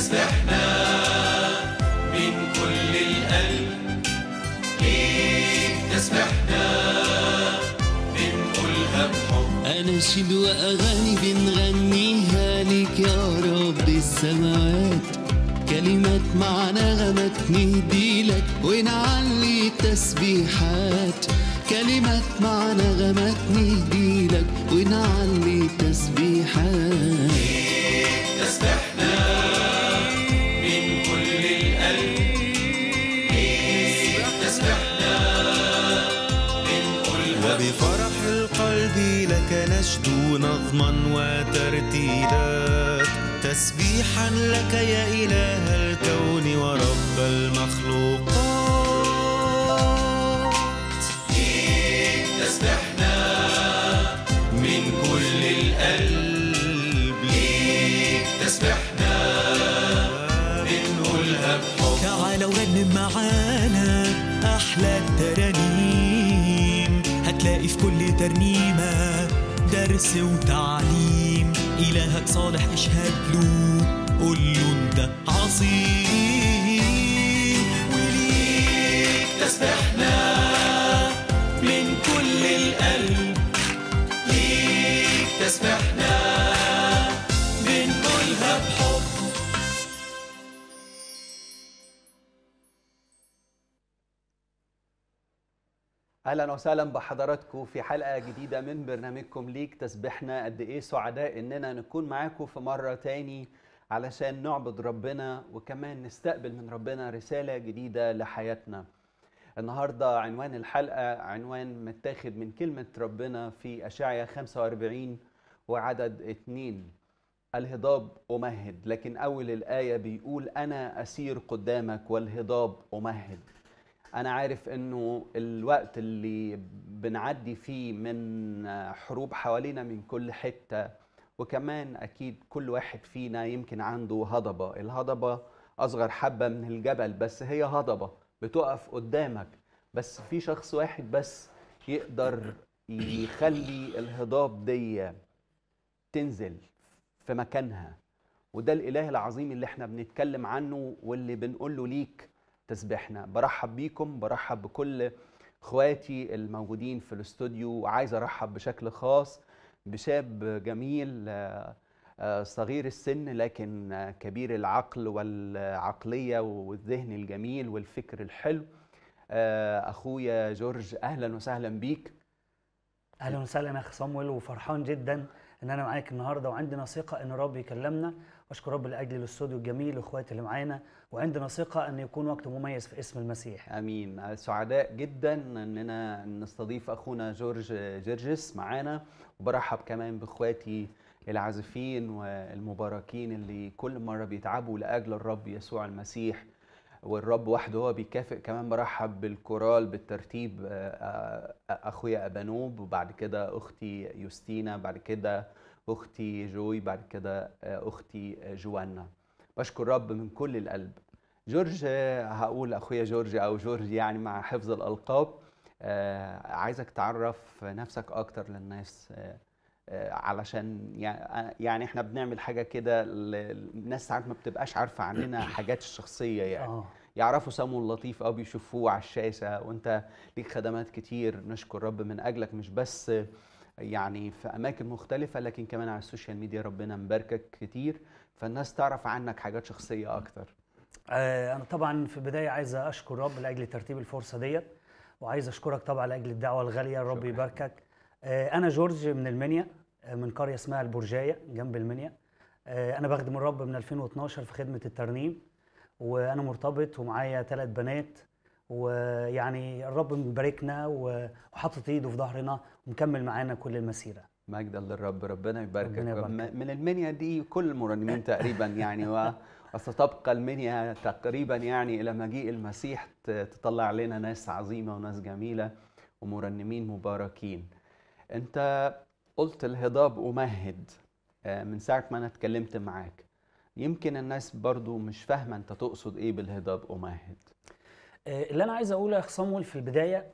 تسبحنا من كل القلب ليك تسبحنا بنقولها بحب أناشيد وأغاني بنغنيها ليك يا رب السماوات كلمات مع نغمات نهدي لك ونعلي تسبيحات كلمات مع نغمات نهدي لك ونعلي تسبيحات تسبحنا من كل القلب ليك تسبحنا بنقولها وبفرح القلب لك نشدو نظما وترتيلات تسبيحا لك يا إله الكون ورب المخلوقات تسبحنا من كل القلب ليك تسبحنا بنقولها بحب تعالى ورنم معانا أحلى الترانيم هتلاقي في كل ترنيمة درس وتعليم إلهك صالح اشهد له قول له أنت عظيم وليك تسبحنا من كل القلب ليك تسبحنا بنقولها بحب اهلا وسهلا بحضراتكم في حلقه جديده من برنامجكم ليك تسبحنا قد ايه سعداء اننا نكون معاكم في مره تاني علشان نعبد ربنا وكمان نستقبل من ربنا رساله جديده لحياتنا النهارده عنوان الحلقه عنوان متاخد من كلمه ربنا في اشعيا 45 وعدد اتنين الهضاب أمهد لكن أول الآية بيقول أنا أسير قدامك والهضاب أمهد أنا عارف إنه الوقت اللي بنعدي فيه من حروب حوالينا من كل حتة وكمان أكيد كل واحد فينا يمكن عنده هضبة الهضبة أصغر حبة من الجبل بس هي هضبة بتقف قدامك بس في شخص واحد بس يقدر يخلي الهضاب دي تنزل في مكانها وده الاله العظيم اللي احنا بنتكلم عنه واللي بنقول له ليك تسبحنا برحب بيكم برحب بكل اخواتي الموجودين في الاستوديو وعايز ارحب بشكل خاص بشاب جميل آه، آه، صغير السن لكن آه، كبير العقل والعقليه والذهن الجميل والفكر الحلو آه، اخويا جورج اهلا وسهلا بيك اهلا وسهلا يا اخي صامويل وفرحان جدا ان انا معاك النهارده وعندنا ثقه ان الرب يكلمنا واشكر رب لاجل الاستوديو الجميل واخواتي اللي معانا وعندنا ثقه ان يكون وقت مميز في اسم المسيح امين سعداء جدا اننا نستضيف اخونا جورج جرجس معانا وبرحب كمان باخواتي العازفين والمباركين اللي كل مره بيتعبوا لاجل الرب يسوع المسيح والرب وحده هو بيكافئ كمان برحب بالكورال بالترتيب آه، آه، اخويا ابانوب وبعد كده اختي يوستينا بعد كده اختي جوي بعد كده آه، اختي جوانا بشكر رب من كل القلب جورج آه، هقول اخويا جورج او جورج يعني مع حفظ الالقاب آه، عايزك تعرف نفسك اكتر للناس آه، آه، علشان يع- يعني احنا بنعمل حاجه كده ل- الناس ساعات ما بتبقاش عارفه عننا حاجات الشخصيه يعني اه يعرفوا سامو اللطيف او بيشوفوه على الشاشه وانت ليك خدمات كتير نشكر رب من اجلك مش بس يعني في اماكن مختلفه لكن كمان على السوشيال ميديا ربنا مباركك كتير فالناس تعرف عنك حاجات شخصيه اكتر آه، انا طبعا في البدايه عايز اشكر رب لاجل ترتيب الفرصه ديت وعايز اشكرك طبعا لاجل الدعوه الغاليه الرب شكراً. يباركك آه، انا جورج من المنيا آه، من قريه اسمها البرجايه جنب المنيا آه، انا بخدم الرب من 2012 في خدمه الترنيم وانا مرتبط ومعايا ثلاث بنات ويعني الرب مباركنا و- وحاطط ايده في ظهرنا ومكمل معانا كل المسيره مجدا للرب ربنا يباركك ربنا يباركك. م- من المنيا دي كل المرنمين تقريبا يعني و- وستبقى المنيا تقريبا يعني الى مجيء المسيح ت- تطلع لنا ناس عظيمه وناس جميله ومرنمين مباركين انت قلت الهضاب امهد آه، من ساعه ما انا اتكلمت معاك يمكن الناس برضو مش فاهمه انت تقصد ايه بالهضاب امهد آه، اللي انا عايز اقوله يا اخ صامويل في البدايه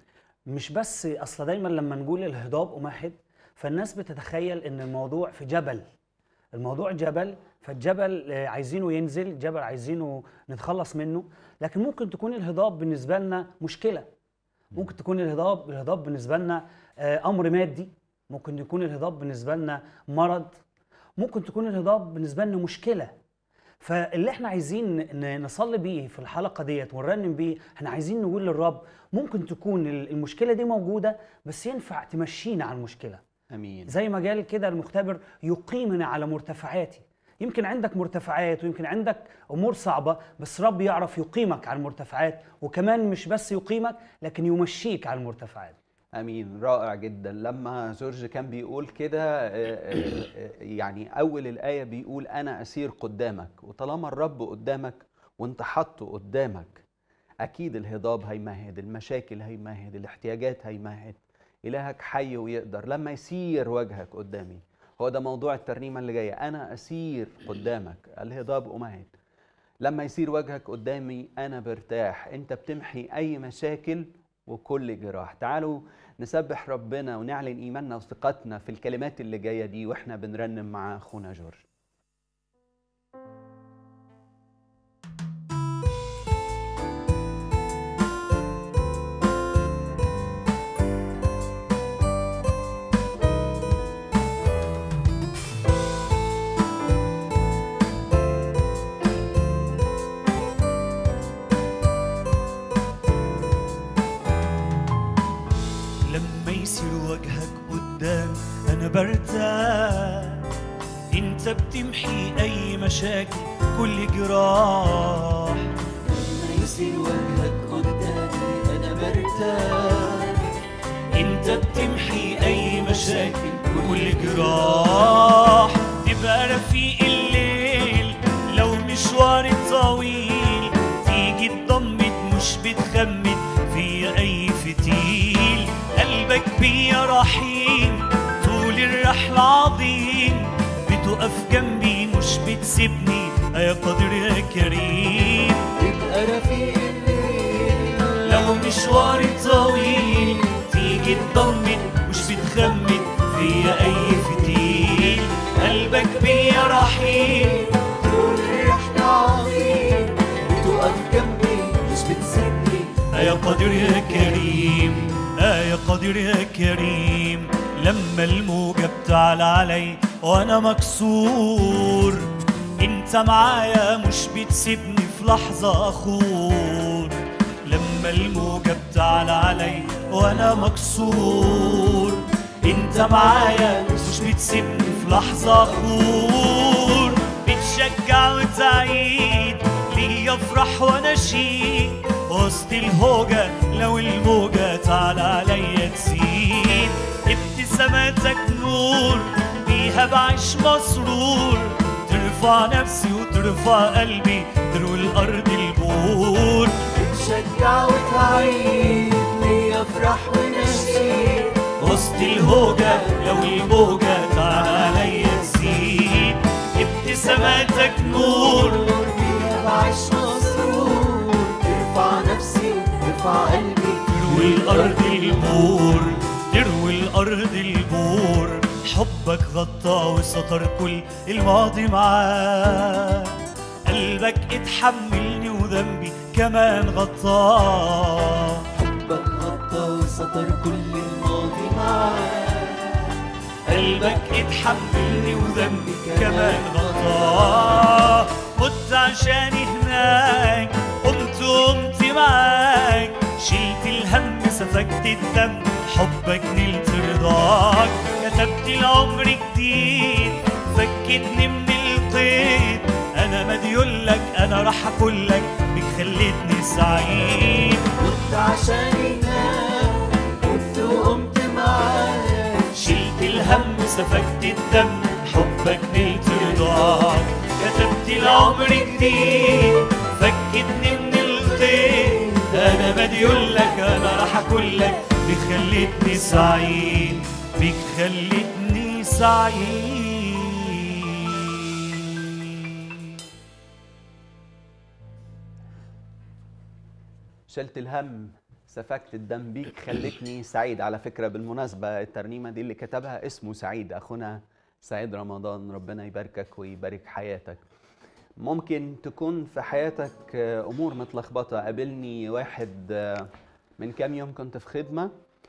مش بس اصل دايما لما نقول الهضاب امهد فالناس بتتخيل ان الموضوع في جبل الموضوع جبل فالجبل آه، عايزينه ينزل جبل عايزينه نتخلص منه لكن ممكن تكون الهضاب بالنسبه لنا مشكله ممكن تكون الهضاب الهضاب بالنسبه لنا آه، امر مادي ممكن يكون الهضاب بالنسبه لنا مرض ممكن تكون الهضاب بالنسبه لنا مشكله فاللي احنا عايزين ن- نصلي بيه في الحلقه ديت ونرنم بيه احنا عايزين نقول للرب ممكن تكون ال- المشكله دي موجوده بس ينفع تمشينا على المشكله امين زي ما قال كده المختبر يقيمنا على مرتفعاتي يمكن عندك مرتفعات ويمكن عندك امور صعبه بس رب يعرف يقيمك على المرتفعات وكمان مش بس يقيمك لكن يمشيك على المرتفعات امين رائع جدا لما جورج كان بيقول كده آه، آه، آه، يعني اول الايه بيقول انا اسير قدامك وطالما الرب قدامك وانت حاطه قدامك اكيد الهضاب هيمهد المشاكل هيمهد الاحتياجات هيمهد الهك حي ويقدر لما يسير وجهك قدامي هو ده موضوع الترنيمه اللي جايه انا اسير قدامك الهضاب امهد لما يصير وجهك قدامي انا برتاح انت بتمحي اي مشاكل وكل جراح تعالوا نسبح ربنا ونعلن ايماننا وثقتنا في الكلمات اللي جايه دي واحنا بنرنم مع اخونا جورج لما يصير وجهك قدام انا برتاح انت بتمحي اي مشاكل كل جراح يصير وجهك قدامي انا برتاح انت بتمحي اي مشاكل كل جراح تبقى رفيق الليل لو مشوار طويل تيجي تضمد مش بتخمد في اي فتيل قلبك بيا رحيم طول الرحلة عظيم بتقف جنبي مش بتسيبني يا قادر يا كريم تبقى رفيق الليل لو مشواري طويل تيجي تضمن مش بتخمن فيا اي فتيل قلبك بيا رحيم طول الرحلة عظيم بتقف جنبي مش بتسيبني يا قادر يا كريم يا قادر يا كريم لما الموجة بتعلى علي وانا مكسور انت معايا مش بتسيبني في لحظة اخور لما الموجة بتعلى علي وانا مكسور انت معايا مش بتسيبني في لحظة اخور بتشجع وتعيد ليا افرح واناشيد وسط الهوجة لو الموجة تعالى عليا تزيد ابتساماتك نور بيها بعيش مسرور ترفع نفسي وترفع قلبي تروي الارض البور بتشجع وتعيد ليا افرح ونشيد وسط الهوجة لو الموجة تعالى عليا تزيد ابتساماتك نور نور بيها بعيش مسرور ترفع نفسي ترفع قلبي تروي الأرض البور تروي الأرض البور حبك غطى وسطر كل الماضي معاه قلبك اتحملني وذنبي كمان غطاه حبك غطى وسطر كل الماضي معاك قلبك اتحملني وذنبي كمان غطاه مت عشاني هناك قمت وقمت معاك شلت الهم سفكت الدم حبك نلت رضاك كتبت العمر جديد فكتني من القيد انا مديون لك انا راح اكون لك بك خلتني سعيد كنت عشان هناك كنت وقمت معاك شلت الهم سفكت الدم حبك نلت رضاك كتبت العمر جديد فكتني من القيد انا مديون لك انا راح اكون لك بك خلتني سعيد بك خلتني سعيد شلت الهم سفكت الدم بيك خلتني سعيد على فكرة بالمناسبة الترنيمة دي اللي كتبها اسمه سعيد أخونا سعيد رمضان ربنا يباركك ويبارك حياتك ممكن تكون في حياتك آه، امور متلخبطه قابلني واحد آه، من كام يوم كنت في خدمه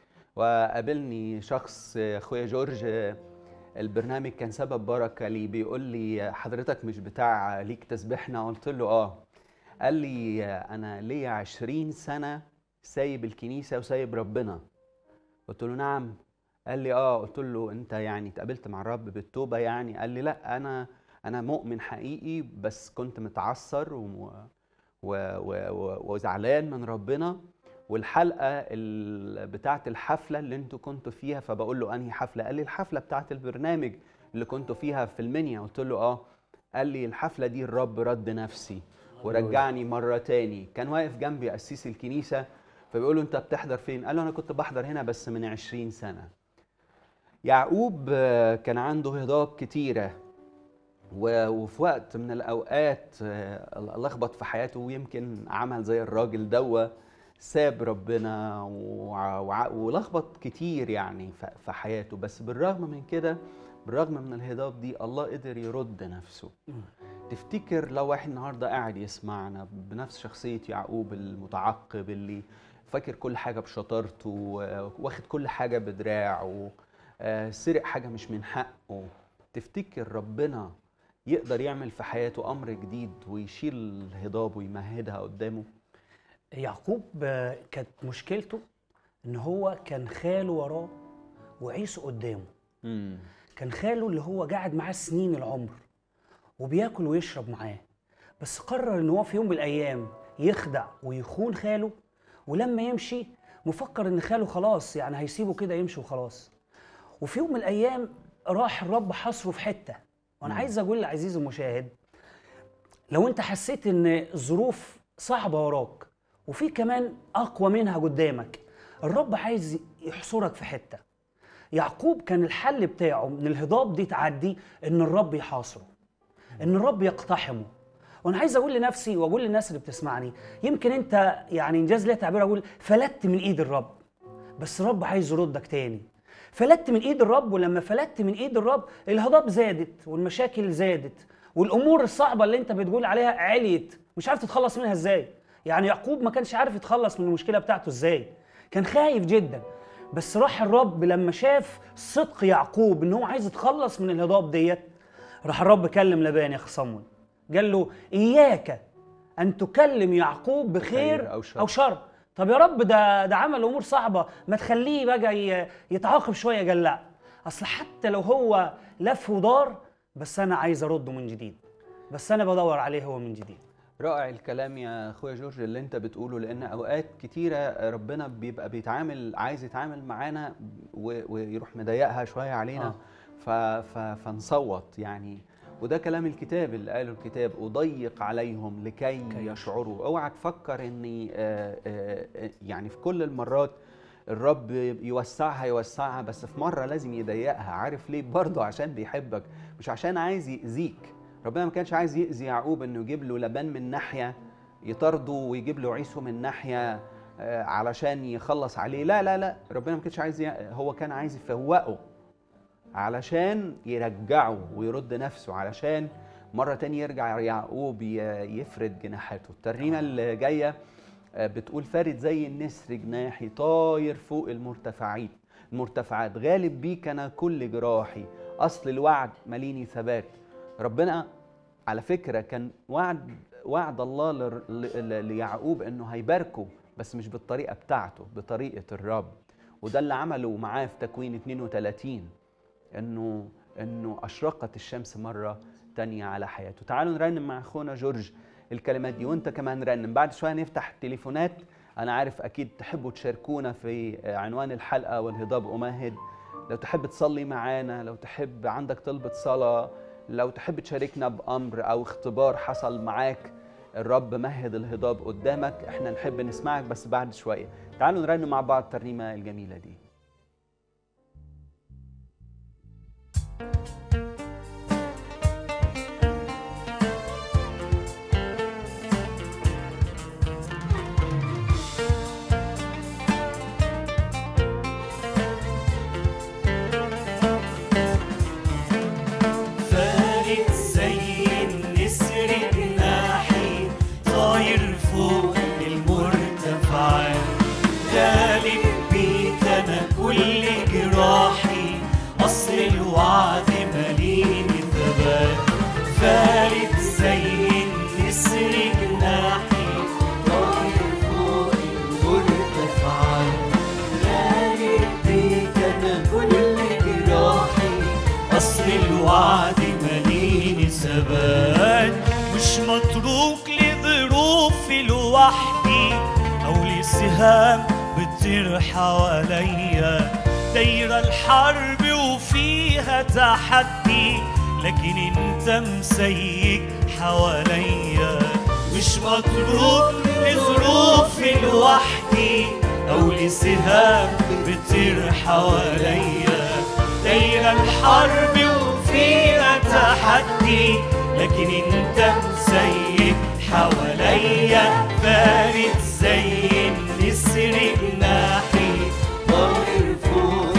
وقابلني شخص آه، اخويا جورج آه، البرنامج كان سبب بركه لي بيقول لي آه، حضرتك مش بتاع ليك تسبيحنا قلت له اه قال لي آه، انا ليا عشرين سنه سايب الكنيسه وسايب ربنا قلت له نعم قال لي اه قلت له انت يعني اتقابلت مع الرب بالتوبه يعني قال لي لا انا انا مؤمن حقيقي بس كنت متعثر و... و... و... و... وزعلان من ربنا والحلقه ال... بتاعه الحفله اللي انتوا كنتوا فيها فبقول له انهي حفله قال لي الحفله بتاعه البرنامج اللي كنتوا فيها في المنيا قلت له اه قال لي الحفله دي الرب رد نفسي ورجعني مره تاني كان واقف جنبي قسيس الكنيسه فبيقول له انت بتحضر فين قال له انا كنت بحضر هنا بس من عشرين سنه يعقوب آه، كان عنده هضاب كتيره و- وفي وقت من الاوقات آه، لخبط في حياته ويمكن عمل زي الراجل دوا ساب ربنا وع- وع- ولخبط كتير يعني ف- في حياته بس بالرغم من كده بالرغم من الهضاب دي الله قدر يرد نفسه تفتكر لو واحد النهارده قاعد يسمعنا بنفس شخصيه يعقوب المتعقب اللي فاكر كل حاجه بشطارته و- واخد كل حاجه بدراعه آه، سرق حاجه مش من حقه تفتكر ربنا يقدر يعمل في حياته امر جديد ويشيل الهضاب ويمهدها قدامه يعقوب آه، كانت مشكلته ان هو كان خاله وراه وعيسو قدامه امم كان خاله اللي هو قاعد معاه سنين العمر وبياكل ويشرب معاه بس قرر ان هو في يوم من الايام يخدع ويخون خاله ولما يمشي مفكر ان خاله خلاص يعني هيسيبه كده يمشي وخلاص وفي يوم من الايام راح الرب حصره في حته وانا عايز اقول لعزيزي المشاهد لو انت حسيت ان الظروف صعبه وراك وفي كمان اقوى منها قدامك الرب عايز يحصرك في حته يعقوب كان الحل بتاعه من الهضاب دي تعدي ان الرب يحاصره ان الرب يقتحمه وانا عايز اقول لنفسي واقول للناس اللي بتسمعني يمكن انت يعني انجاز ليه تعبير اقول فلت من ايد الرب بس الرب عايز يردك تاني فلت من ايد الرب ولما فلت من ايد الرب الهضاب زادت والمشاكل زادت والامور الصعبه اللي انت بتقول عليها عليت مش عارف تتخلص منها ازاي يعني يعقوب ما كانش عارف يتخلص من المشكله بتاعته ازاي كان خايف جدا بس راح الرب لما شاف صدق يعقوب ان هو عايز يتخلص من الهضاب ديت راح الرب كلم لبان يا اخي صمويل قال له اياك ان تكلم يعقوب بخير خير أو شر. او شر طب يا رب ده ده عمل امور صعبه ما تخليه بقى ي- يتعاقب شويه قال لا اصل حتى لو هو لف ودار بس انا عايز ارده من جديد بس انا بدور عليه هو من جديد رائع الكلام يا اخويا جورج اللي انت بتقوله لان اوقات كتيره ربنا بيبقى بيتعامل عايز يتعامل معانا و- ويروح مضايقها شويه علينا ف ف فنصوت يعني وده كلام الكتاب اللي قاله الكتاب اضيق عليهم لكي يشعروا اوعى تفكر اني آه، آه، آه، يعني في كل المرات الرب يوسعها يوسعها بس في مره لازم يضيقها عارف ليه برضه عشان بيحبك مش عشان عايز يأذيك ربنا ما كانش عايز يأذي يعقوب انه يجيب له لبان من ناحيه يطرده ويجيب له عيسو من ناحيه آه، علشان يخلص عليه لا لا لا ربنا ما كانش عايز ي... هو كان عايز يفوقه علشان يرجعه ويرد نفسه علشان مرة تانية يرجع يعقوب ي- يفرد جناحاته الترنيمة اللي جاية آه، بتقول فارد زي النسر جناحي طاير فوق المرتفعات المرتفعات غالب بيك أنا كل جراحي أصل الوعد مليني ثبات ربنا على فكرة كان وعد وعد الله لر- ل- ل- ليعقوب انه هيباركه بس مش بالطريقة بتاعته بطريقة الرب وده اللي عمله معاه في تكوين 32 انه انه اشرقت الشمس مره تانية على حياته تعالوا نرنم مع اخونا جورج الكلمات دي وانت كمان رنم بعد شويه نفتح التليفونات انا عارف اكيد تحبوا تشاركونا في عنوان الحلقه والهضاب امهد لو تحب تصلي معانا لو تحب عندك طلبة صلاة لو تحب تشاركنا بأمر أو اختبار حصل معاك الرب مهد الهضاب قدامك احنا نحب نسمعك بس بعد شوية تعالوا نرنم مع بعض الترنيمة الجميلة دي الوعد مليني ثبات مش متروك لظروفي لوحدي او لسهام بتطير حواليا دايرة الحرب وفيها تحدي لكن انت مسيك حواليا مش مطلوب لظروفي لوحدي او لسهام بتطير حواليا دايرة الحرب وفيها تحدي لكن انت مسيب حواليا فارد زي النسر جناحي طاير فوق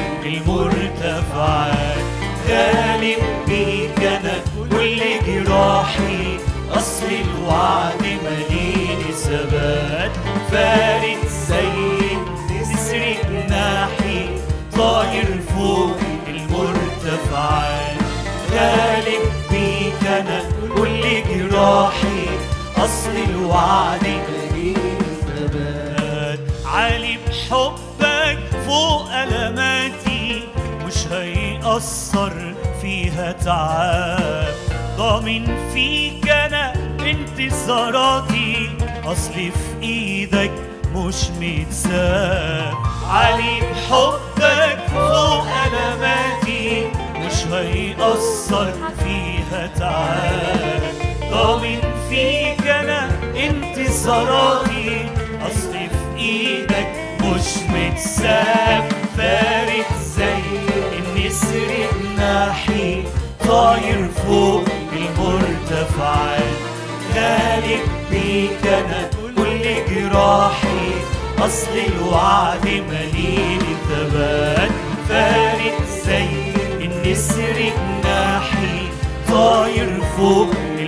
المرتفعات غالب بيك انا كل جراحي اصل الوعد مليني ثبات فارد زي النسر جناحي طاير فوق المرتفعات غالب بيك انا كل جراحي اصل الوعد مليني ثبات عالي بحبك فوق ألماتي مش هيأثر فيها تعب ضامن فيك أنا انتصاراتي أصلي في إيدك مش متساب علي بحبك فوق ألماتي مش هيأثر فيها تعب ضامن فيك أنا انتصاراتي أصلي في إيدك مش متساب فارد زي النسر جناحي طاير فوق المرتفعات غالب بيك أنا كل جراحي أصل الوعد مليني ثبات فارد زي النسر جناحي طاير فوق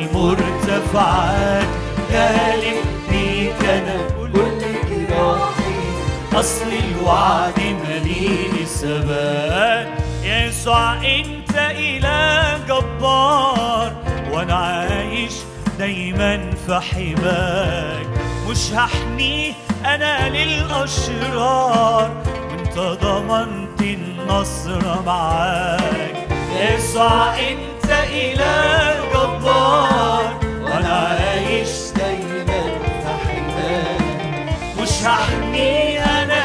المرتفعات غالب بيك أنا كل جراحي أصل الوعد مليني ثبات يسوع انت اله جبار وانا عايش دايما في حماك مش هحميه انا للاشرار وانت ضمنت النصر معاك يسوع انت اله جبار وانا عايش دايما في حماك مش هحمي انا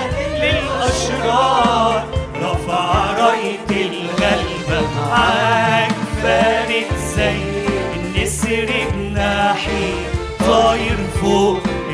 للاشرار رفع رايه الغلبه معاك فارد زي النسر جناحي طاير فوق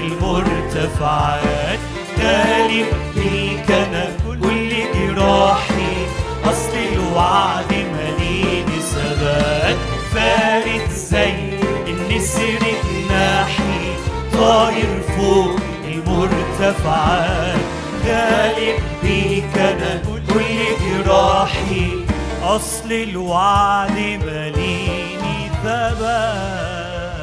المرتفعات غالب بيك انا كل جراحي اصل الوعد مليني ثبات فارد زي النسر جناحي طاير فوق المرتفعات غالب بيك انا كل جراحي اصل الوعد مليني ثبات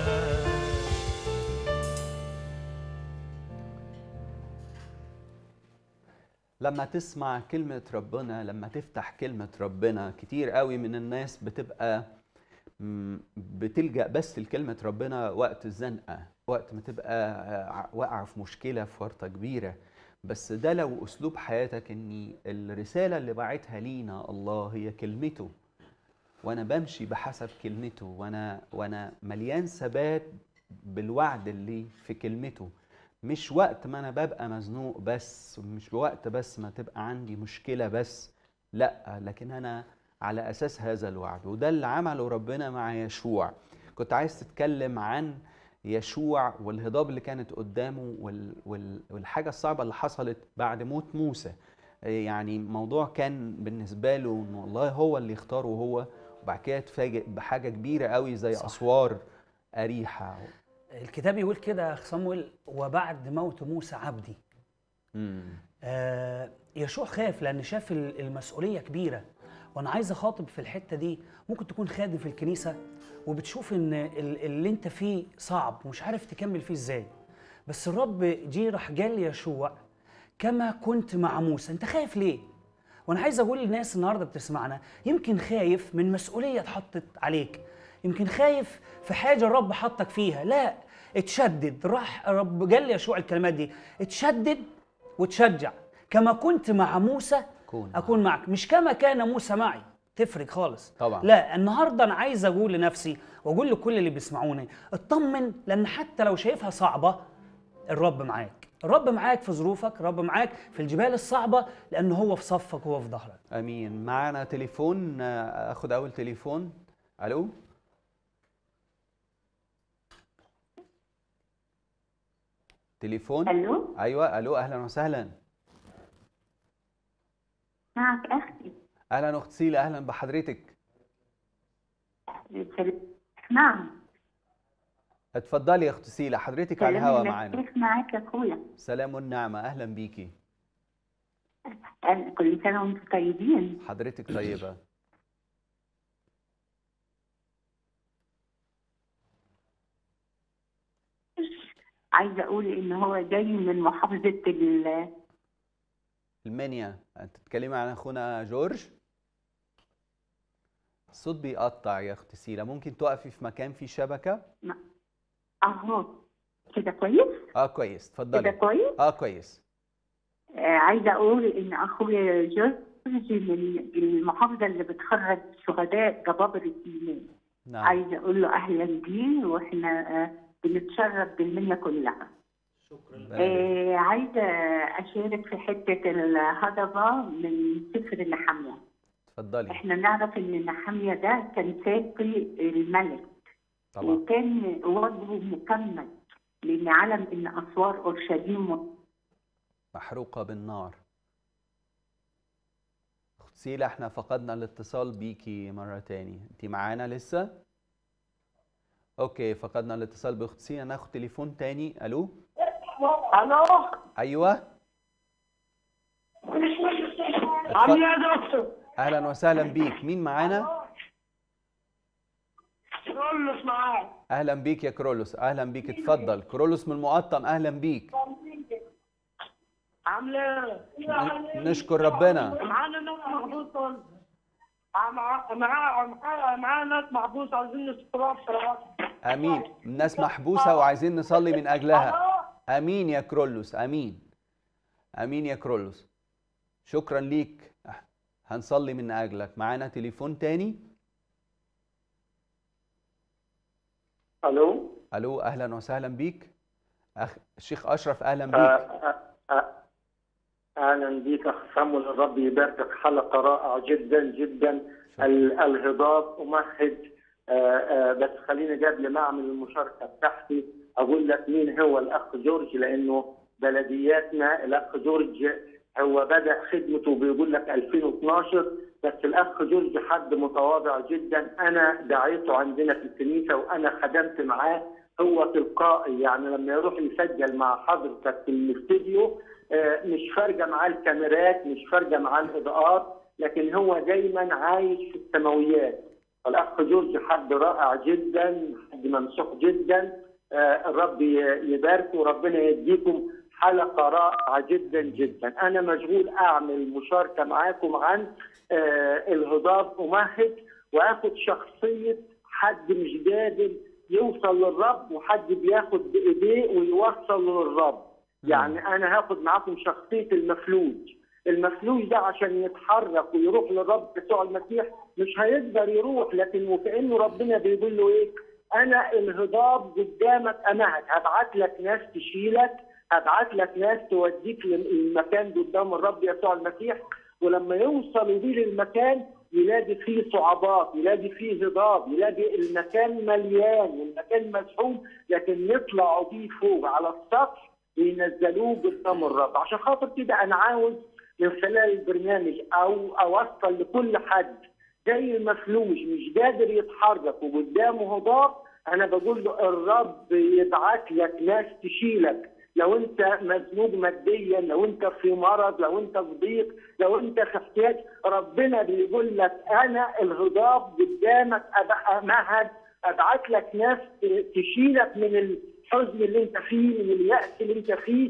لما تسمع كلمة ربنا لما تفتح كلمة ربنا كتير قوي من الناس بتبقى مم، بتلجأ بس لكلمة ربنا وقت الزنقة وقت ما تبقى آه، واقعة في مشكلة في ورطة كبيرة بس ده لو أسلوب حياتك إني الرسالة اللي باعتها لينا الله هي كلمته وأنا بمشي بحسب كلمته وأنا وأنا مليان ثبات بالوعد اللي في كلمته مش وقت ما انا ببقى مزنوق بس مش وقت بس ما تبقى عندي مشكلة بس لا لكن انا على اساس هذا الوعد وده اللي عمله ربنا مع يشوع كنت عايز تتكلم عن يشوع والهضاب اللي كانت قدامه وال وال والحاجة الصعبة اللي حصلت بعد موت موسى يعني موضوع كان بالنسبة له انه والله هو اللي يختاره هو وبعد كده اتفاجئ بحاجة كبيرة قوي زي صح. اسوار اريحة الكتاب يقول كده يا أخ صمويل وبعد موت موسى عبدي مم. آه يشوع خاف لان شاف ال- المسؤوليه كبيره وانا عايز اخاطب في الحته دي ممكن تكون خادم في الكنيسه وبتشوف ان ال- اللي انت فيه صعب ومش عارف تكمل فيه ازاي بس الرب جه راح جال يشوع كما كنت مع موسى انت خايف ليه وانا عايز اقول للناس النهارده بتسمعنا يمكن خايف من مسؤوليه اتحطت عليك يمكن خايف في حاجه الرب حطك فيها لا اتشدد راح رب جال يشوع الكلمات دي اتشدد وتشجع كما كنت مع موسى كون اكون معك مش كما كان موسى معي تفرق خالص طبعا. لا النهارده انا عايز اقول لنفسي واقول لكل اللي بيسمعوني اطمن لان حتى لو شايفها صعبه الرب معاك الرب معاك في ظروفك الرب معاك في الجبال الصعبه لان هو في صفك وهو في ظهرك امين معانا تليفون آه، اخد اول تليفون الو تليفون الو ايوه الو اهلا وسهلا معك اختي اهلا اخت سيلا اهلا بحضرتك نعم اتفضلي يا اخت سيلا حضرتك على الهوا سلام معانا المسيح معاك يا اخويا سلام والنعمه اهلا بيكي أنا كل سنه وانتم طيبين حضرتك طيبه عايزه اقول ان هو جاي من محافظه ال- المنيا انت تتكلمي عن اخونا جورج الصوت بيقطع يا اخت سيلا ممكن تقفي في مكان فيه شبكه اهو كده كويس اه كويس كده اتفضلي كويس اه كويس آه عايزه اقول ان اخويا جورج من المحافظه اللي بتخرج شهداء جبابره الايمان نعم عايزه اقول له اهلا بيه واحنا آه بنتشرف بالمنيا كلها آه عايزه اشارك في حته الهضبه من سفر النحميه اتفضلي احنا نعرف ان نحمية ده كان ساقي الملك طبعا وكان وجهه مكمل لان علم ان اسوار اورشليم محروقه بالنار اخت سيلا احنا فقدنا الاتصال بيكي مره تاني انت معانا لسه اوكي فقدنا الاتصال باخت سيلا ناخد تليفون تاني الو الو ايوه عامل ايه يا دكتور؟ اهلا وسهلا بيك مين معانا كله معاك اهلا بيك يا كرولوس اهلا بيك اتفضل كرولوس من المقطم اهلا بيك عامل ايه؟ ن- نشكر ربنا معانا ناس محبوسة مع- مع- مع- مع- معانا ناس محبوسة عايزين نستراب صراحة امين الناس محبوسه وعايزين نصلي من اجلها امين يا كرولوس امين امين يا كرولوس شكرا ليك هنصلي من اجلك معانا تليفون تاني الو الو اهلا وسهلا بيك أخ... الشيخ اشرف اهلا آه، بيك آه، آه، اهلا بيك اخ سامويل الرب يباركك حلقه رائعه جدا جدا ال- الهضاب امهد آه، آه، بس خليني قبل ما اعمل المشاركه بتاعتي اقول لك مين هو الاخ جورج لانه بلدياتنا الاخ جورج هو بدا خدمته بيقول لك 2012 بس الاخ جورج حد متواضع جدا انا دعيته عندنا في الكنيسه وانا خدمت معاه هو تلقائي يعني لما يروح يسجل مع حضرتك في الاستوديو آه، مش فارقه معاه الكاميرات مش فارقه معاه الاضاءات لكن هو دايما عايش في السماويات الاخ جورج حد رائع جدا حد ممسوح جدا آه، الرب ي- يباركه وربنا يديكم حلقه رائعه جدا جدا انا مشغول اعمل مشاركه معاكم عن آه، الهضاب امهد واخد شخصيه حد مش قادر يوصل للرب وحد بياخد بايديه ويوصل للرب يعني انا هاخد معاكم شخصيه المفلوج المفلوج ده عشان يتحرك ويروح للرب يسوع المسيح مش هيقدر يروح لكن وكانه ربنا بيقول له ايه انا الهضاب قدامك امهد هبعت لك ناس تشيلك هبعت لك ناس توديك للمكان قدام الرب يسوع المسيح ولما يوصلوا بيه للمكان يلاقي فيه صعوبات يلاقي فيه هضاب يلاقي المكان مليان والمكان مزحوم لكن يطلعوا بيه فوق على السطح وينزلوه قدام الرب عشان خاطر كده انا عاوز من خلال البرنامج او اوصل لكل حد زي المفلوج مش قادر يتحرك وقدامه هضاب انا بقول له الرب يبعت لك ناس تشيلك لو انت مزنوق ماديا لو انت في مرض لو انت في ضيق لو انت في احتياج ربنا بيقول لك انا الهضاب قدامك ابقى مهد ابعت لك ناس تشيلك من الحزن اللي انت فيه من اليأس اللي انت فيه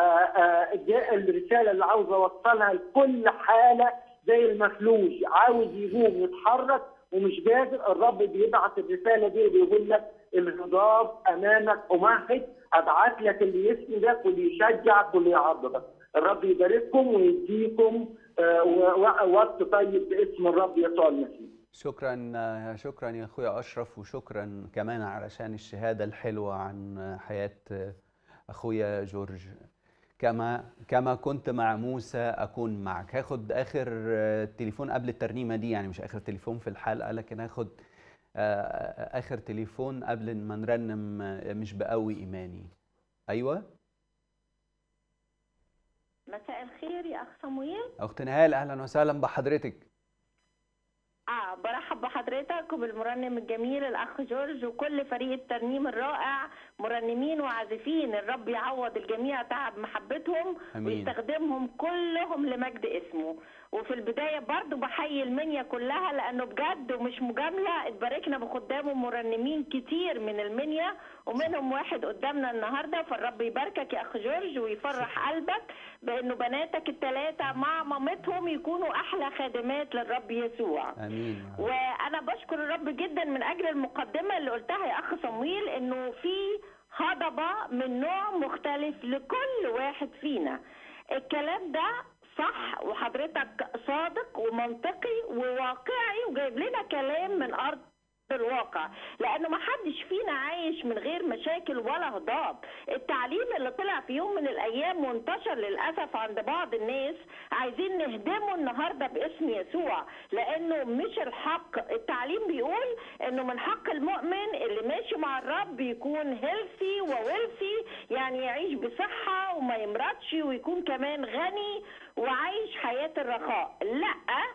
فجاء الرساله اللي عاوز اوصلها لكل حاله زي المفلوج عاوز يقوم يتحرك ومش قادر الرب بيبعت الرساله دي بيقول لك الهضاب امامك امهد ابعت لك اللي يسندك واللي يشجعك واللي يعضدك الرب يبارككم ويديكم آه، و- و- وقت طيب باسم الرب يسوع المسيح شكرا شكرا يا اخويا اشرف وشكرا كمان علشان الشهاده الحلوه عن حياه اخويا جورج كما كما كنت مع موسى اكون معك هاخد اخر تليفون قبل الترنيمه دي يعني مش اخر تليفون في الحلقه لكن هاخد آه، اخر تليفون قبل ما نرنم آه، مش بقوي ايماني ايوه مساء الخير يا اخ صمويل اخت نهال اهلا وسهلا بحضرتك اه برحب بحضرتك وبالمرنم الجميل الاخ جورج وكل فريق الترنيم الرائع مرنمين وعازفين الرب يعوض الجميع تعب محبتهم آمين. ويستخدمهم كلهم لمجد اسمه وفي البداية برضو بحيي المنيا كلها لأنه بجد ومش مجاملة اتباركنا بخدام ومرنمين كتير من المنيا ومنهم واحد قدامنا النهاردة فالرب يباركك يا أخ جورج ويفرح قلبك بأنه بناتك الثلاثة مع مامتهم يكونوا أحلى خادمات للرب يسوع امين وانا بشكر الرب جدا من اجل المقدمه اللي قلتها يا اخ صمويل انه في هضبه من نوع مختلف لكل واحد فينا الكلام ده صح وحضرتك صادق ومنطقي وواقعي وجايب لنا كلام من ارض الواقع لانه ما حدش فينا عايش من غير مشاكل ولا هضاب التعليم اللي طلع في يوم من الايام وانتشر للاسف عند بعض الناس عايزين نهدمه النهارده باسم يسوع لانه مش الحق التعليم بيقول انه من حق المؤمن اللي ماشي مع الرب يكون هيلثي وويلثي يعني يعيش بصحه وما يمرضش ويكون كمان غني وعايش حياه الرخاء لا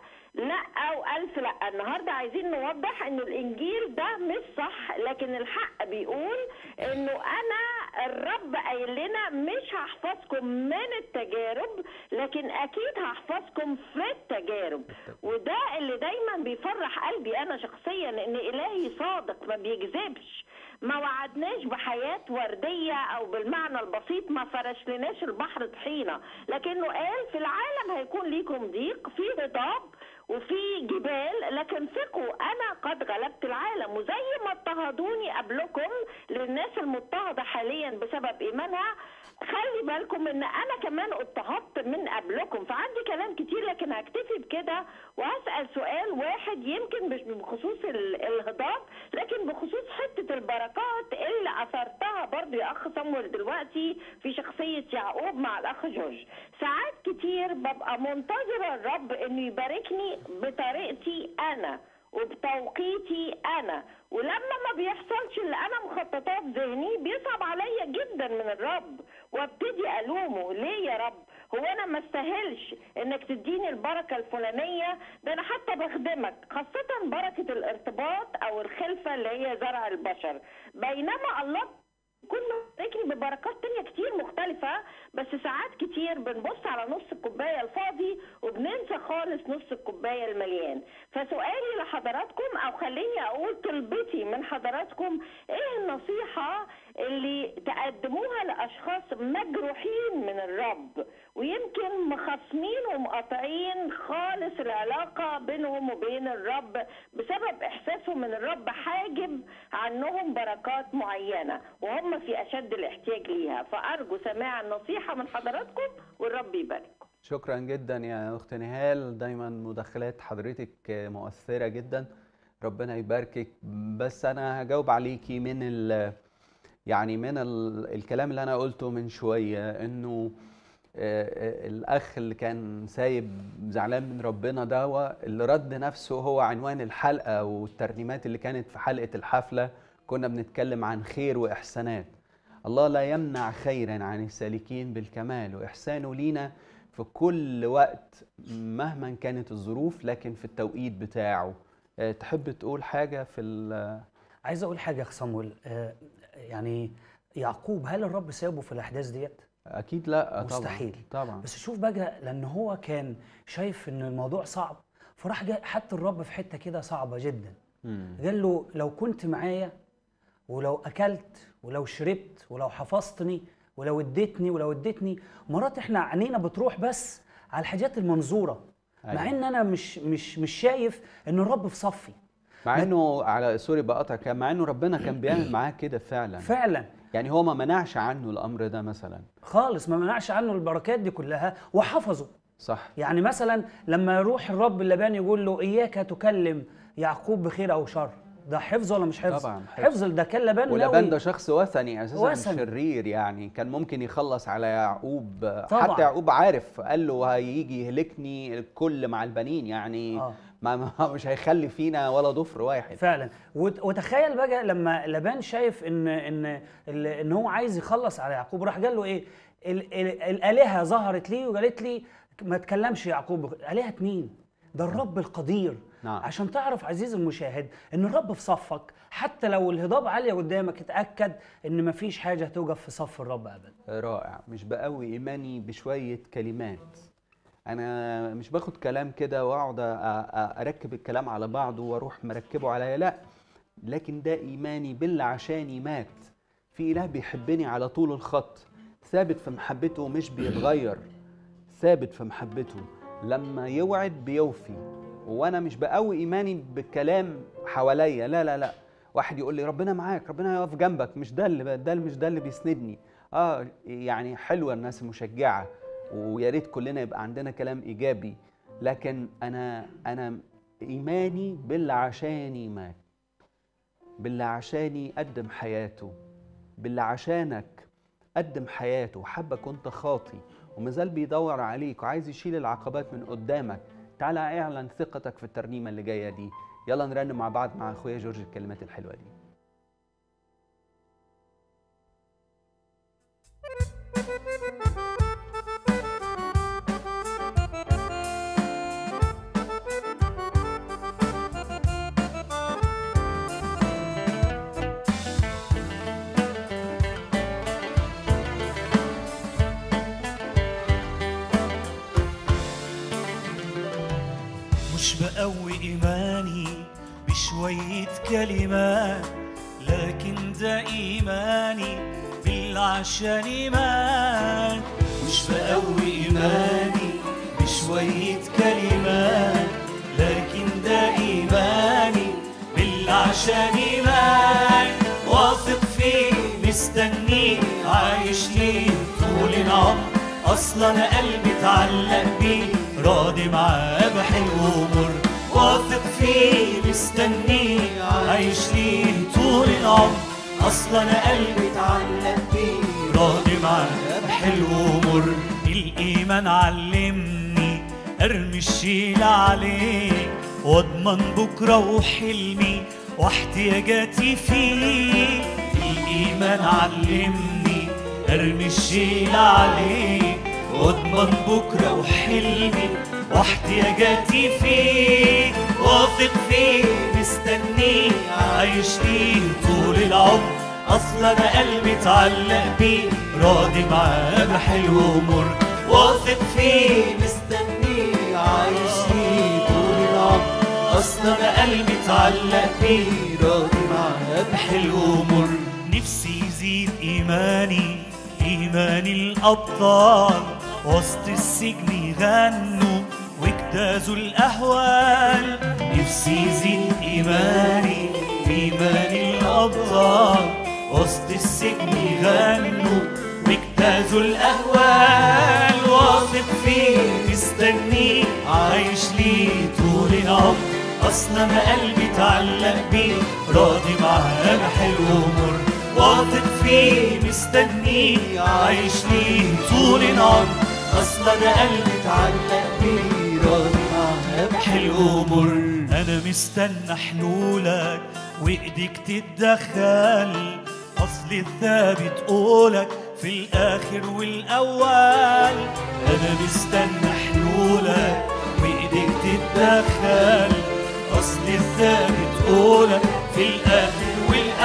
لا والف لا النهارده عايزين نوضح ان الانجيل ده مش صح لكن الحق بيقول انه انا الرب قايل لنا مش هحفظكم من التجارب لكن اكيد هحفظكم في التجارب وده اللي دايما بيفرح قلبي انا شخصيا ان الهي صادق ما بيكذبش ما وعدناش بحياة وردية أو بالمعنى البسيط ما فرش لناش البحر طحينة لكنه قال في العالم هيكون ليكم ضيق في هضاب وفي جبال لكن ثقوا انا قد غلبت العالم وزي ما اضطهدوني قبلكم للناس المضطهده حاليا بسبب ايمانها خلي بالكم ان انا كمان اضطهدت من قبلكم فعندي كلام كتير لكن هكتفي بكده وهسال سؤال واحد يمكن مش بخصوص ال- الهضاب لكن بخصوص حته البركات اللي اثرتها برضو يا اخ صمويل دلوقتي في شخصيه يعقوب مع الاخ جورج ساعات كتير ببقى منتظره الرب انه يباركني بطريقتي انا وبتوقيتي انا ولما ما بيحصلش اللي انا مخططاه في ذهني بيصعب عليا جدا من الرب وابتدي الومه ليه يا رب هو انا ما استاهلش انك تديني البركه الفلانيه ده انا حتى بخدمك خاصه بركه الارتباط او الخلفه اللي هي زرع البشر بينما الله كله بيباركني ببركات تانية كتير مختلفة بس ساعات كتير بنبص على نص الكوباية الفاضي وبننسى خالص نص الكوباية المليان فسؤالي لحضراتكم أو خليني أقول طلبتي من حضراتكم إيه النصيحة اللي تقدموها لأشخاص مجروحين من الرب ويمكن مخاصمين ومقاطعين خالص العلاقة بينهم وبين الرب بسبب إحساسهم من الرب حاجب عنهم بركات معينة وهم في أشد الاحتياج ليها فأرجو سماع النصيحة من حضراتكم والرب يبارككم شكرا جدا يا اخت نهال دايما مداخلات حضرتك مؤثره جدا ربنا يباركك بس انا هجاوب عليكي من ال يعني من ال الكلام اللي انا قلته من شويه انه آه، آه، الاخ اللي كان سايب زعلان من ربنا ده هو اللي رد نفسه هو عنوان الحلقه والترنيمات اللي كانت في حلقه الحفله كنا بنتكلم عن خير واحسانات الله لا يمنع خيرا عن السالكين بالكمال واحسانه لينا في كل وقت مهما كانت الظروف لكن في التوقيت بتاعه آه، تحب تقول حاجه في ال- عايز اقول حاجه يا اخ صمويل آه، يعني يعقوب هل الرب سابه في الاحداث ديت اكيد لا طبعا مستحيل. طبعا بس شوف بقى لان هو كان شايف ان الموضوع صعب فراح جاي حط الرب في حته كده صعبه جدا مم. قال له لو كنت معايا ولو اكلت ولو شربت ولو حفظتني ولو اديتني ولو اديتني مرات احنا عينينا بتروح بس على الحاجات المنظوره مع أيوة. ان انا مش مش مش شايف ان الرب في صفي مع انه على سوري بقطع كان مع انه ربنا كان بيعمل معاه كده فعلا فعلا يعني هو ما منعش عنه الامر ده مثلا خالص ما منعش عنه البركات دي كلها وحفظه صح يعني مثلا لما يروح الرب اللبان يقول له اياك تكلم يعقوب بخير او شر ده حفظ ولا مش حفظ طبعاً حفظ. حفظ ده كان لبان ولبان ناوي ده شخص وثني اساسا وثني. شرير يعني كان ممكن يخلص على يعقوب طبعاً. حتى يعقوب عارف قال له هيجي يهلكني الكل مع البنين يعني آه. ما ما- مش هيخلي فينا ولا ضفر واحد فعلا وت- وتخيل بقى لما لبان شايف ان ان ال- ان هو عايز يخلص على يعقوب راح قال له ايه ال- ال- الالهه ظهرت لي وقالت لي ما تكلمش يعقوب الهه مين ده الرب القدير نعم. عشان تعرف عزيزي المشاهد ان الرب في صفك حتى لو الهضاب عاليه قدامك اتاكد ان مفيش حاجه توقف في صف الرب ابدا رائع مش بقوي ايماني بشويه كلمات انا مش باخد كلام كده واقعد أ- أ- اركب الكلام على بعضه واروح مركبه عليا لا لكن ده ايماني باللي عشاني مات في اله بيحبني على طول الخط ثابت في محبته مش بيتغير ثابت في محبته لما يوعد بيوفي وانا مش بقوي ايماني بالكلام حواليا لا لا لا واحد يقول لي ربنا معاك ربنا يقف جنبك مش ده اللي ده مش ده اللي بيسندني اه يعني حلوه الناس المشجعه ويا ريت كلنا يبقى عندنا كلام ايجابي لكن انا انا ايماني باللي عشاني مات باللي عشاني قدم حياته باللي عشانك قدم حياته وحبك كنت خاطي ومازال بيدور عليك وعايز يشيل العقبات من قدامك تعالى اعلن ثقتك في الترنيمه اللي جايه دي يلا نرنم مع بعض مع اخويا جورج الكلمات الحلوه دي مش بقوي إيماني بشوية كلمات لكن ده إيماني بالعشان إيمان مش بقوي إيماني بشوية كلمات لكن ده إيماني بالعشان إيمان واثق فيه مستنيه عايش ليه طول العمر اصلا انا قلبي اتعلق بيه راضي معاه بحلو ومر واثق فيه مستنيه عايش ليه طول العمر اصلا انا قلبي اتعلق بيه راضي معاه بحلو ومر الايمان علمني ارمي الشيل عليه واضمن بكره وحلمي واحتياجاتي فيه الايمان علمني ارمي الشيل عليه واضمن بكره وحلمي واحتياجاتي فيه واثق فيه مستنيه عايش ليه طول العمر اصلا انا قلبي اتعلق بيه راضي معاه بحلو ومر واثق فيه مستنيه عايش ليه طول العمر اصلا انا قلبي اتعلق بيه راضي معاه بحلو ومر نفسي يزيد ايماني ايمان الابطال وسط السجن يغنوا واجتازوا الاهوال نفسي يزيد ايماني ايمان الابطال وسط السجن يغنوا واجتازوا الاهوال واثق فيه مستنيه عايش ليه طول العمر اصلا انا قلبي اتعلق بيه راضي معاه بحلو ومر واثق فيه مستنيه عايش ليه طول العمر اصلا انا قلبي اتعلق بيه راضي معاه بحلو ومر انا مستنى حلولك وايديك تتدخل اصل الثابت قولك في الاخر والاول انا مستنى حلولك وايديك تتدخل اصل الثابت قولك في الاخر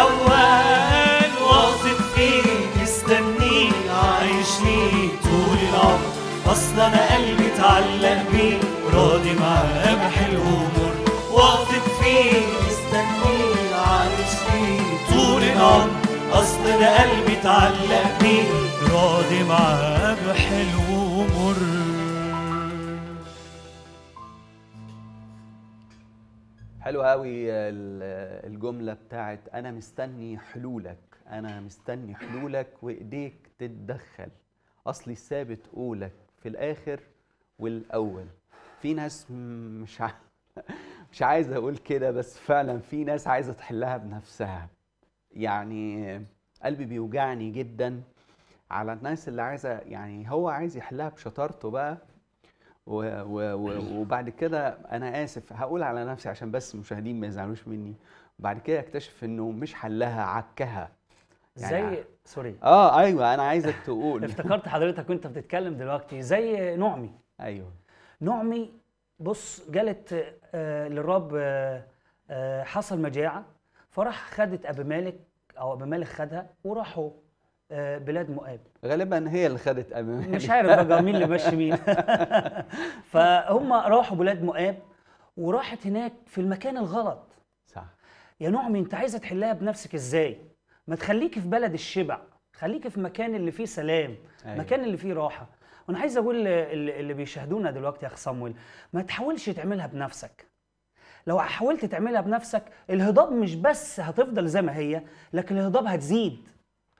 والاول واثق فيه مستنيه عايش ليه طول العمر اصلا انا قلبي اتعلق بيه راضي معاه بحلو ومر واثق فيه مستنيه عايش ليه طول العمر اصلا انا قلبي اتعلق بيه راضي معاه بحلو ومر حلوة قوي الجملة بتاعت أنا مستني حلولك أنا مستني حلولك وإيديك تتدخل أصلي ثابت قولك في الآخر والأول في ناس م- مش ع... مش عايز أقول كده بس فعلا في ناس عايزة تحلها بنفسها يعني قلبي بيوجعني جدا على الناس اللي عايزة يعني هو عايز يحلها بشطارته بقى و و و وبعد كده انا اسف هقول على نفسي عشان بس المشاهدين ما يزعلوش مني بعد كده اكتشف انه مش حلها عكها يعني زي سوري اه ايوه انا عايزك تقول افتكرت حضرتك وانت بتتكلم دلوقتي زي نعمي ايوه نعمي بص جالت آه، للرب آه، آه، حصل مجاعة فراح خدت أبي مالك أو أبي مالك خدها وراحوا آه، بلاد مؤاب غالبا هي اللي خدت امام مش عارف بقى مين اللي ماشي مين فهم راحوا بلاد مؤاب وراحت هناك في المكان الغلط صح يا نعمي انت عايزه تحلها بنفسك ازاي ما تخليكي في بلد الشبع خليكي في مكان اللي فيه سلام أيوة. مكان اللي فيه راحه وانا عايز اقول اللي اللي بيشاهدونا دلوقتي يا اخ صمويل ما تحاولش تعملها بنفسك لو حاولت تعملها بنفسك الهضاب مش بس هتفضل زي ما هي لكن الهضاب هتزيد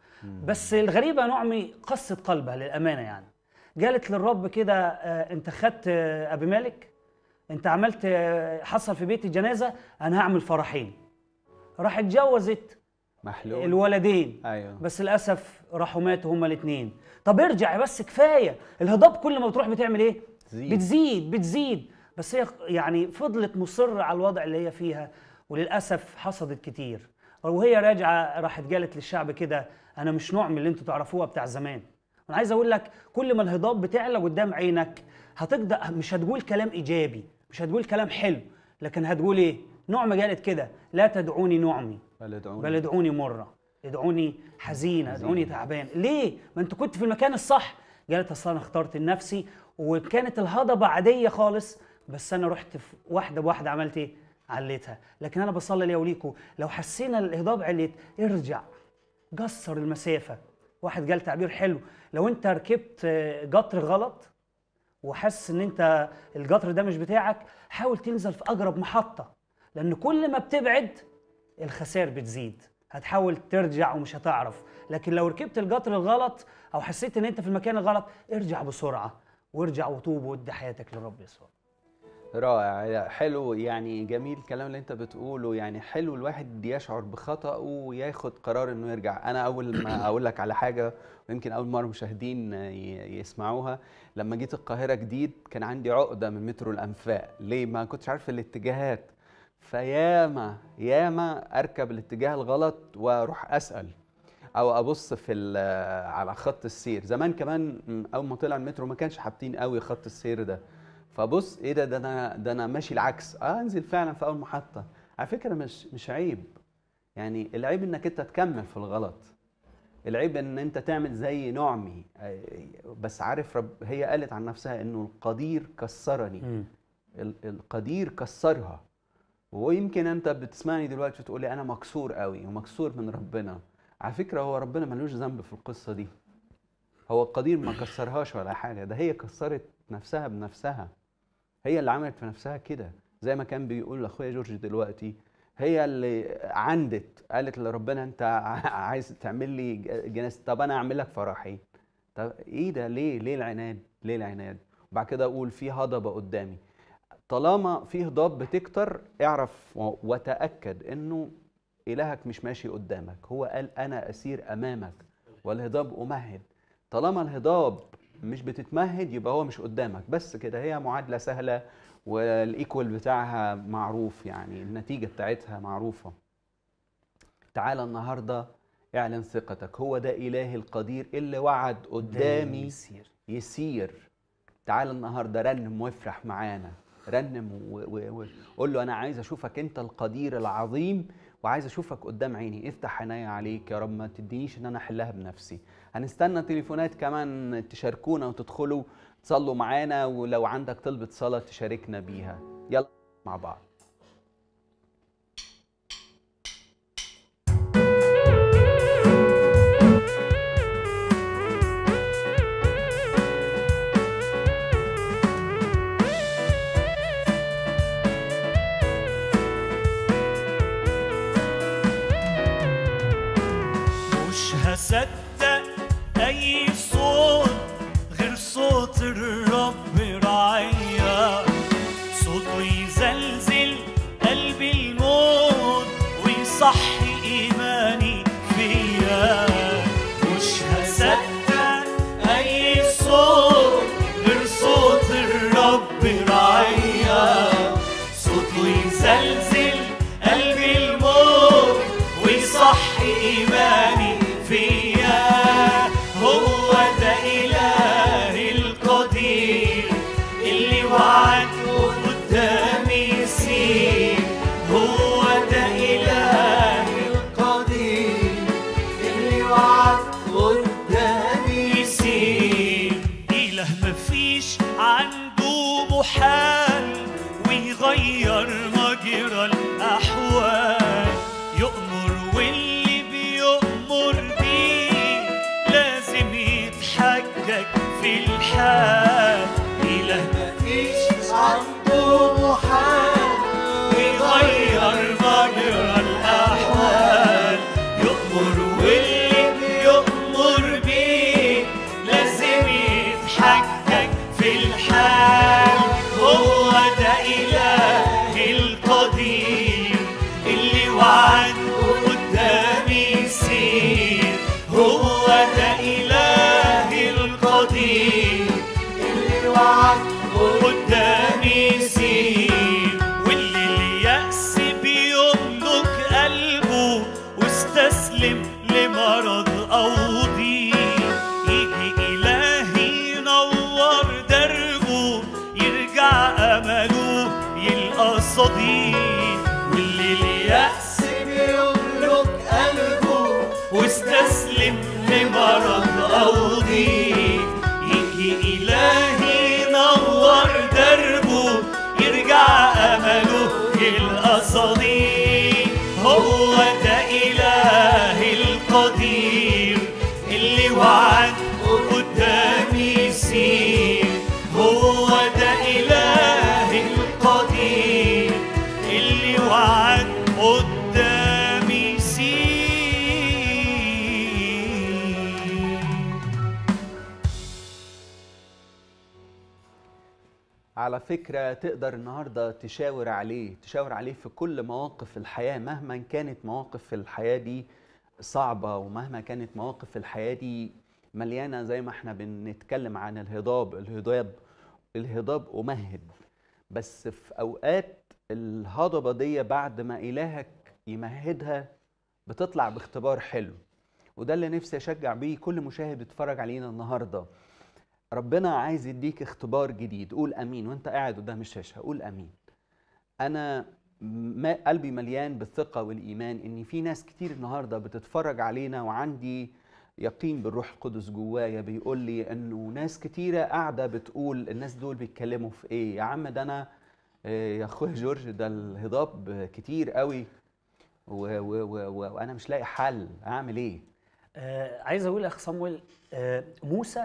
بس الغريبه نعمي قست قلبها للامانه يعني قالت للرب كده آه، انت خدت آه، ابي مالك انت عملت آه، حصل في بيت الجنازه انا هعمل فرحين راحت اتجوزت محلول الولدين ايوه بس للاسف راحوا ماتوا هما الاثنين طب ارجع بس كفايه الهضاب كل ما بتروح بتعمل ايه تزيد. بتزيد بتزيد بس هي يعني فضلت مصره على الوضع اللي هي فيها وللاسف حصدت كتير وهي راجعه راحت قالت للشعب كده انا مش نوع من اللي انتوا تعرفوها بتاع زمان انا عايز اقول لك كل ما الهضاب بتعلى قدام عينك هتقدر مش هتقول كلام ايجابي مش هتقول كلام حلو لكن هتقول ايه نعمه قالت كده لا تدعوني نعمي بل ادعوني بل ادعوني مره ادعوني حزينه ادعوني تعبان ليه ما انت كنت في المكان الصح قالت اصل انا اخترت لنفسي وكانت الهضبه عاديه خالص بس انا رحت في واحده بواحده عملت ايه عليتها لكن انا بصلي ليا وليكم لو حسينا الهضاب عليت ارجع قصر المسافه واحد قال تعبير حلو لو انت ركبت آه، قطر غلط وحاسس ان انت القطر ده مش بتاعك حاول تنزل في اقرب محطه لان كل ما بتبعد الخسائر بتزيد هتحاول ترجع ومش هتعرف لكن لو ركبت القطر الغلط او حسيت ان انت في المكان الغلط ارجع بسرعه وارجع وتوب وادي حياتك للرب يسوع رائع حلو يعني جميل الكلام اللي انت بتقوله يعني حلو الواحد يشعر بخطأه وياخد قرار انه يرجع انا اول ما اقول لك على حاجه ويمكن اول مره مشاهدين ي- يسمعوها لما جيت القاهره جديد كان عندي عقده من مترو الانفاق ليه ما كنتش عارف الاتجاهات فياما ياما اركب الاتجاه الغلط واروح اسال او ابص في ال- على خط السير زمان كمان م، اول ما طلع المترو ما كانش حاطين قوي خط السير ده فبص ايه ده ده انا ده انا ماشي العكس اه انزل فعلا في اول محطه على فكره مش مش عيب يعني العيب انك انت تكمل في الغلط العيب ان انت تعمل زي نعمي آه، بس عارف رب هي قالت عن نفسها انه القدير كسرني ال- القدير كسرها ويمكن انت بتسمعني دلوقتي تقول لي انا مكسور قوي ومكسور من ربنا على فكره هو ربنا ملوش ذنب في القصه دي هو القدير ما كسرهاش ولا حاجه ده هي كسرت نفسها بنفسها هي اللي عملت في نفسها كده زي ما كان بيقول لاخويا جورج دلوقتي هي اللي عندت قالت لربنا انت عايز تعمل لي جنازه طب انا اعمل لك فرحين طب ايه ده ليه ليه العناد ليه العناد وبعد كده اقول في هضبه قدامي طالما في هضاب بتكتر اعرف و- وتاكد انه الهك مش ماشي قدامك هو قال انا اسير امامك والهضاب امهد طالما الهضاب مش بتتمهد يبقى هو مش قدامك بس كده هي معادله سهله والايكوال بتاعها معروف يعني النتيجه بتاعتها معروفه تعالى النهارده اعلن ثقتك هو ده الهي القدير اللي وعد قدامي يسير يسير تعال النهارده رنم وافرح معانا رنم و- و- وقول له انا عايز اشوفك انت القدير العظيم وعايز اشوفك قدام عيني افتح عيني عليك يا رب ما تدينيش ان انا احلها بنفسي هنستنى تليفونات كمان تشاركونا وتدخلوا تصلوا معانا ولو عندك طلبة صلاة تشاركنا بيها يلا مع بعض مش هصدق اي صوت غير صوت الرب رعيا صوته يزلزل قلبي الموت ويصحي ايماني فيا مش هصدق اي صوت غير صوت الرب رعيا صوته يزلزل قلبي الموت ويصحي ايماني فيا هو ده اله القدير اللي وعده قدامي يسير هو ده اله القدير اللي وعد قدامي يسير إله مفيش عنده محال ويغير مجرى الأحوال يؤمر واللي بيؤمر بيه لازم يتحجج في الحال إله مفيش عنده محال ويغير مجرى الأحوال يؤمر واللي بيؤمر بيه لازم يتحجج في الحال هو ده إله القدير اللي وعد قدامي يسير هو ده إله القدير اللي وعد قدامي يسير واللي اليأس بيملك قلبه واستسلم لمرض أو ضيق يجي إلهي ينور دربه يرجع أمله يلقى صديق واللي اليأس بيملك قلبه واستسلم لمرض أو ضيق يجي إلهي ينور دربه يرجع أمله يلقى صديق هو ده إله القدير اللي وعد قدامي يسير هو ده إله القدير اللي وعد قدامي يسير على فكرة تقدر النهاردة تشاور عليه تشاور عليه في كل مواقف الحياة مهما كانت مواقف الحياة دي صعبة ومهما كانت مواقف الحياة دي مليانة زي ما احنا بنتكلم عن الهضاب الهضاب الهضاب أمهد بس في أوقات الهضبة دي بعد ما إلهك يمهدها بتطلع باختبار حلو وده اللي نفسي أشجع بيه كل مشاهد بيتفرج علينا النهارده ربنا عايز يديك اختبار جديد قول امين وانت قاعد قدام الشاشه قول امين انا ما قلبي مليان بالثقه والايمان ان في ناس كتير النهارده بتتفرج علينا وعندي يقين بالروح القدس جوايا بيقول لي انه ناس كتيره قاعده بتقول الناس دول بيتكلموا في ايه يا عم ده انا آه، يا اخويا جورج ده الهضاب كتير قوي و- و- و- و- وانا مش لاقي حل اعمل ايه آه عايز اقول يا اخ صمويل آه موسى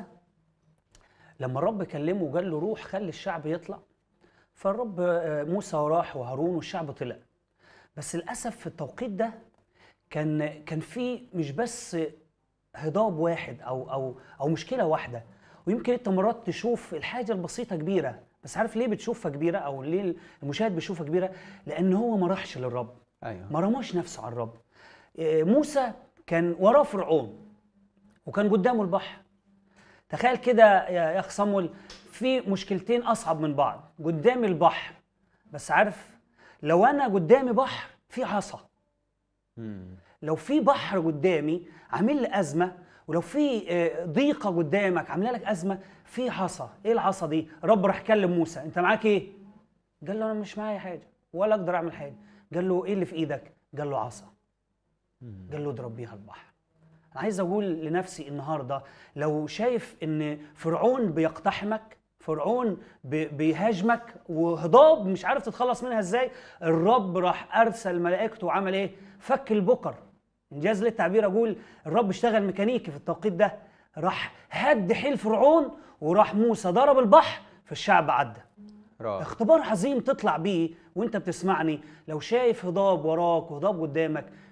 لما الرب كلمه وقال له روح خلي الشعب يطلع فالرب آه موسى راح وهارون والشعب طلع بس للاسف في التوقيت ده كان كان في مش بس هضاب واحد او او او مشكله واحده ويمكن انت مرات تشوف الحاجه البسيطه كبيره بس عارف ليه بتشوفها كبيره او ليه المشاهد بيشوفها كبيره لان هو ما راحش للرب ايوه ما رماش نفسه على الرب آه، موسى كان وراه فرعون وكان قدامه البحر تخيل كده يا يا اخ صمويل في مشكلتين اصعب من بعض قدامي البحر بس عارف لو انا قدامي بحر في عصا مم. لو في بحر قدامي عامل لي ازمه ولو في آه، ضيقه قدامك عامله لك ازمه في عصا ايه العصا دي رب راح كلم موسى انت معاك ايه قال له انا مش معايا حاجه ولا اقدر اعمل حاجه قال له ايه اللي في ايدك قال له عصا قال له اضرب بيها البحر انا عايز اقول لنفسي النهارده لو شايف ان فرعون بيقتحمك فرعون بي- بيهاجمك وهضاب مش عارف تتخلص منها ازاي الرب راح ارسل ملائكته وعمل ايه فك البكر انجاز للتعبير اقول الرب اشتغل ميكانيكي في التوقيت ده راح هد حيل فرعون وراح موسى ضرب البحر فالشعب عدى رائع اختبار عظيم تطلع بيه وانت بتسمعني لو شايف هضاب وراك وهضاب قدامك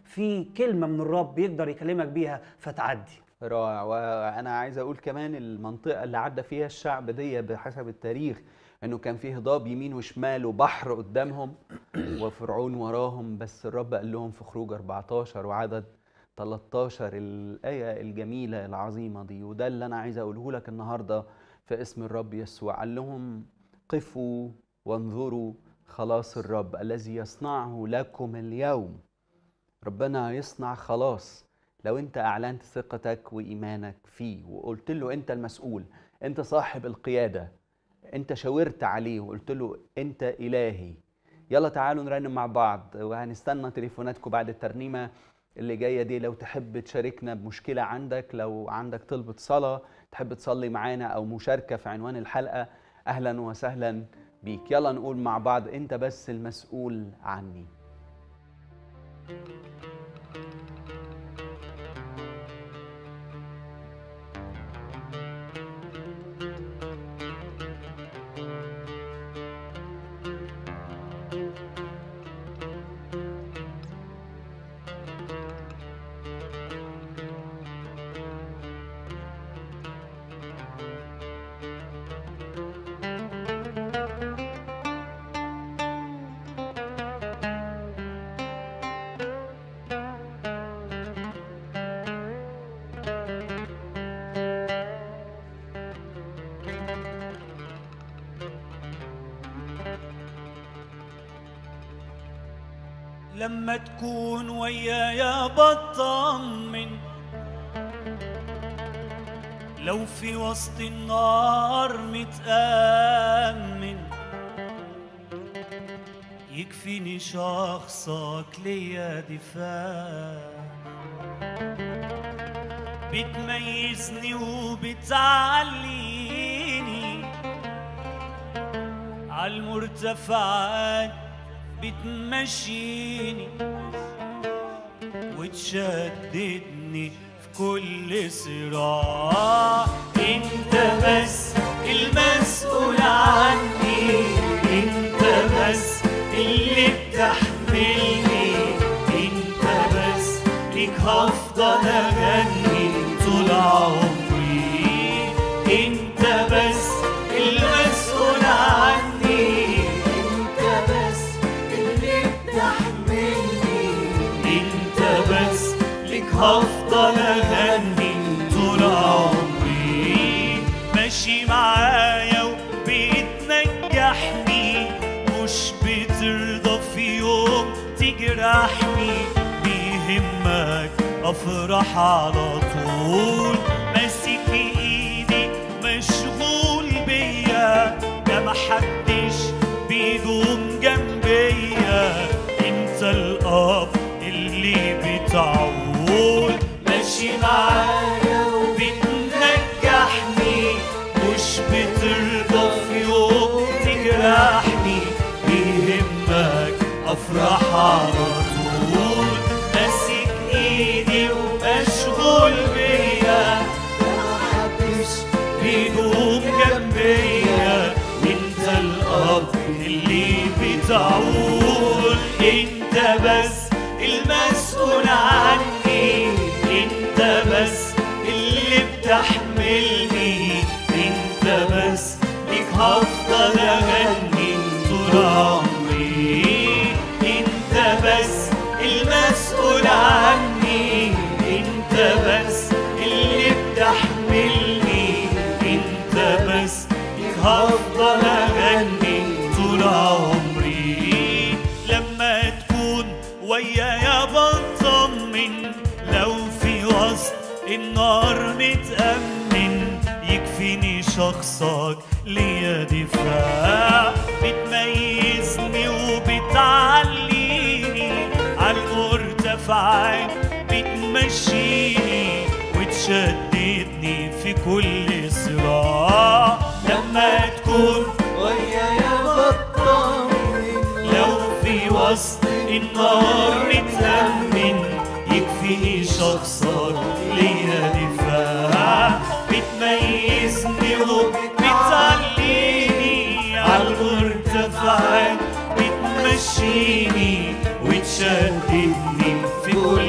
في كلمه من الرب يقدر يكلمك بيها فتعدي رائع وانا عايز اقول كمان المنطقه اللي عدى فيها الشعب دي بحسب التاريخ انه كان فيه هضاب يمين وشمال وبحر قدامهم وفرعون وراهم بس الرب قال لهم في خروج 14 وعدد 13 الايه الجميله العظيمه دي وده اللي انا عايز اقوله لك النهارده في اسم الرب يسوع قال لهم قفوا وانظروا خلاص الرب الذي يصنعه لكم اليوم ربنا يصنع خلاص لو انت اعلنت ثقتك وايمانك فيه وقلت له انت المسؤول انت صاحب القياده انت شاورت عليه وقلت له انت الهي يلا تعالوا نرنم مع بعض وهنستنى تليفوناتكم بعد الترنيمه اللي جايه دي لو تحب تشاركنا بمشكله عندك لو عندك طلبه صلاه تحب تصلي معانا او مشاركه في عنوان الحلقه اهلا وسهلا بيك يلا نقول مع بعض انت بس المسؤول عني لما تكون ويايا بطمن لو في وسط النار متأمن يكفيني شخصك ليا دفاع بتميزني وبتعليني عالمرتفعات بتمشيني وتشددني في كل صراع انت بس المسؤول عني انت بس اللي بتحملني انت بس ليك هفضل اغني طول عمري انت بس المسؤول عني انت بس اللي بتحملني انت بس لك هفضل اغني طول عمري ماشي معايا وبتنجحني مش بترضى في يوم تجرحني بيهمك افرح على طول ماسك ايدي مشغول بيا ده محدش بيدوم جنبيا انت الاب اللي بتعول ماشي معايا وبتنجحني مش بترضى في يوم تجرحني بيهمك افرح على طول ماسك ايدي ومشغول بيا محدش بيدوم جنبيا انت الاب اللي بتعول انت بس المسؤول عني انت بس اللي بتحملني انت بس ليك هفضل اغني طول عمري انت بس المسؤول عني انت بس اللي بتحملني انت بس ليك هفضل اغني طول عمري لما تكون ويايا بطمن لو في وسط النار متأمن يكفيني شخصك ليا دفاع بتميزني وبتعليني عالمرتفعات بتمشيني وتشددني في كل صراع لما تكون ويايا بطمن لو في وسط النار متأمن يكفيني شخصك ليا دفاع بتميزني وبتعليني عالمرتفعات بتمشيني وتشددني في كل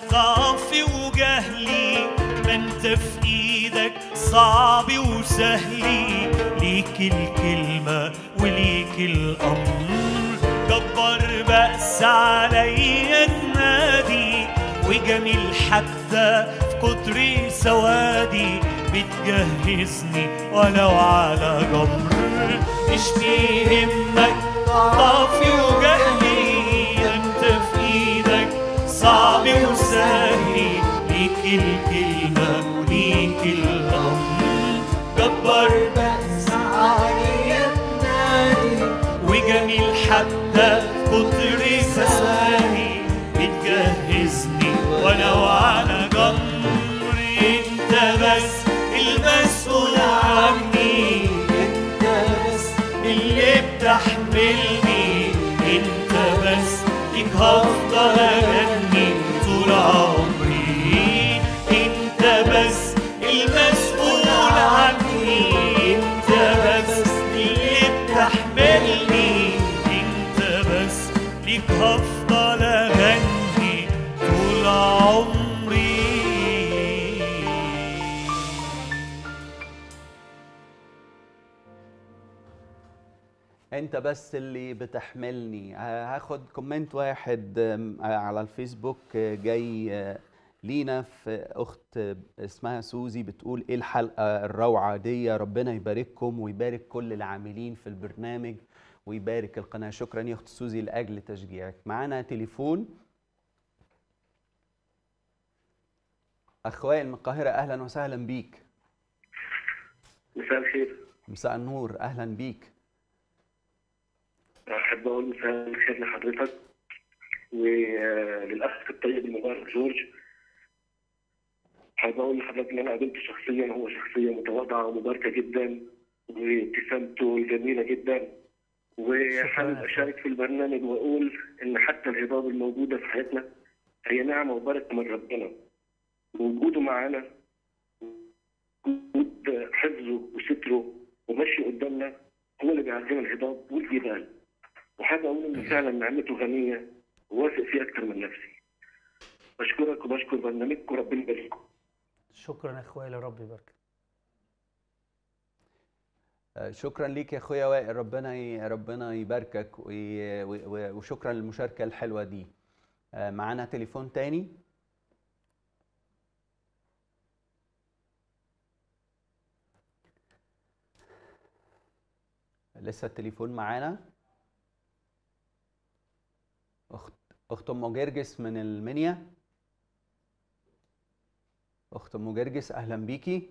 ضعفي وجهلي ما انت في ايدك صعب وسهلي ليك الكلمة وليك الأمر جبر بأس عليا تنادي وجميل حتى في كتر سوادي بتجهزني ولو على جمر مش بيهمك ضعفي وجهلي انت في ايدك صعب وسهل ليك الكلمة وليك الأمر جبر بأس عليا تنادي وجميل حتى في كتر سواني بتجهزني ولو على جمر انت بس المسؤول عني انت بس اللي بتحملني انت بس ليك هفضل اغني طول عمري انت بس المسؤول عني انت بس اللي بتحملني انت بس ليك هفضل اغني طول عمري انت بس اللي بتحملني ه- هاخد كومنت واحد آم، على الفيسبوك آه، جاي آه، لينا في اخت آه، اسمها سوزي بتقول ايه الحلقه الروعه دي ربنا يبارككم ويبارك كل العاملين في البرنامج ويبارك القناه شكرا يا اخت سوزي لاجل تشجيعك معانا تليفون اخ وائل من القاهره اهلا وسهلا بيك مساء الخير مساء النور اهلا بيك احب اقول مساء الخير لحضرتك وللاخ الطيب المبارك جورج حابب اقول لحضرتك ان انا قابلته شخصيا هو شخصيه متواضعه ومباركه جدا وابتسامته جميله جدا وحابب اشارك في البرنامج واقول ان حتى الهضاب الموجوده في حياتنا هي نعمه وبركه من ربنا ووجوده معانا وجود حفظه وستره ومشي قدامنا هو اللي بيعزينا الهضاب والجبال وحابب اقول ان فعلا نعمته غنيه وواثق فيه اكتر من نفسي بشكرك وبشكر برنامجكم ربنا يبارككم شكرا يا اخويا يا رب يبارك آه، شكرا ليك يا اخويا وائل ربنا ي... ربنا يباركك وي... و... وشكرا للمشاركه الحلوه دي آه، معانا تليفون تاني لسه التليفون معانا اخت اخت ام جرجس من المنيا اخت ام جرجس اهلا بيكي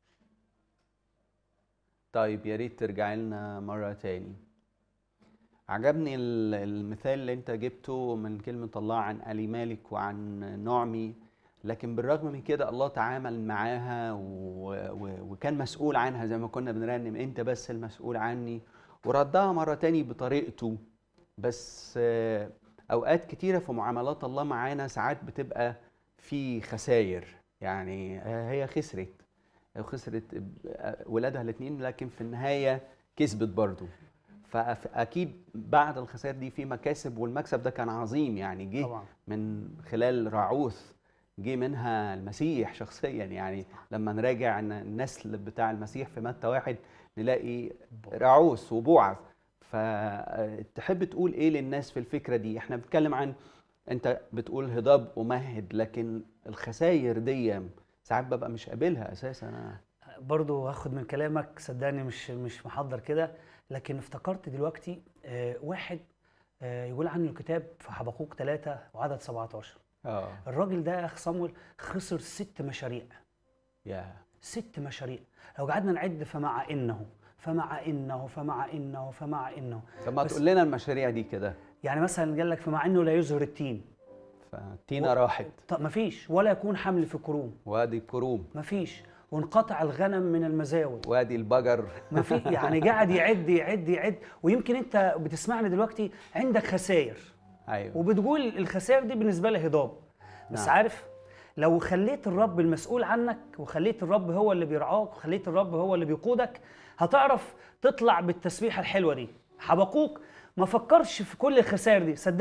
طيب يا ريت ترجعي لنا مرة تاني عجبني ال- المثال اللي انت جبته من كلمة الله عن ألي مالك وعن نعمي لكن بالرغم من كده الله تعامل معاها و... و... وكان مسؤول عنها زي ما كنا بنرنم انت بس المسؤول عني وردها مرة تاني بطريقته بس آه، أوقات كتيرة في معاملات الله معانا ساعات بتبقى في خساير يعني آه، هي خسرت وخسرت ولادها الاثنين لكن في النهايه كسبت برضو فاكيد بعد الخسائر دي في مكاسب والمكسب ده كان عظيم يعني جه طبعا من خلال راعوث جه منها المسيح شخصيا يعني لما نراجع إن النسل بتاع المسيح في متى واحد نلاقي راعوث وبوعز فتحب تقول ايه للناس في الفكره دي احنا بنتكلم عن انت بتقول هضاب ومهد لكن الخساير دي ساعات ببقى مش قابلها اساسا انا برضو هاخد من كلامك صدقني مش مش محضر كده لكن افتكرت دلوقتي آه، واحد آه، يقول عنه الكتاب في حبقوق 3 وعدد 17 اه الراجل ده يا اخ صامويل خسر ست مشاريع يا ست مشاريع لو قعدنا نعد فمع انه فمع انه فمع انه فمع انه طب ما بس- تقول لنا المشاريع دي كده يعني مثلا قال لك فمع انه لا يزهر التين فالتينه راحت طب مفيش ولا يكون حمل في كروم وادي الكروم مفيش وانقطع الغنم من المزاوي وادي البجر ما في يعني قاعد يعد يعد يعد ويمكن انت بتسمعني دلوقتي عندك خسائر ايوه وبتقول الخسائر دي بالنسبه لي هضاب بس نعم. عارف لو خليت الرب المسؤول عنك وخليت الرب هو اللي بيرعاك وخليت الرب هو اللي بيقودك هتعرف تطلع بالتسبيحه الحلوه دي حبقوك ما فكرش في كل الخسائر دي صدقني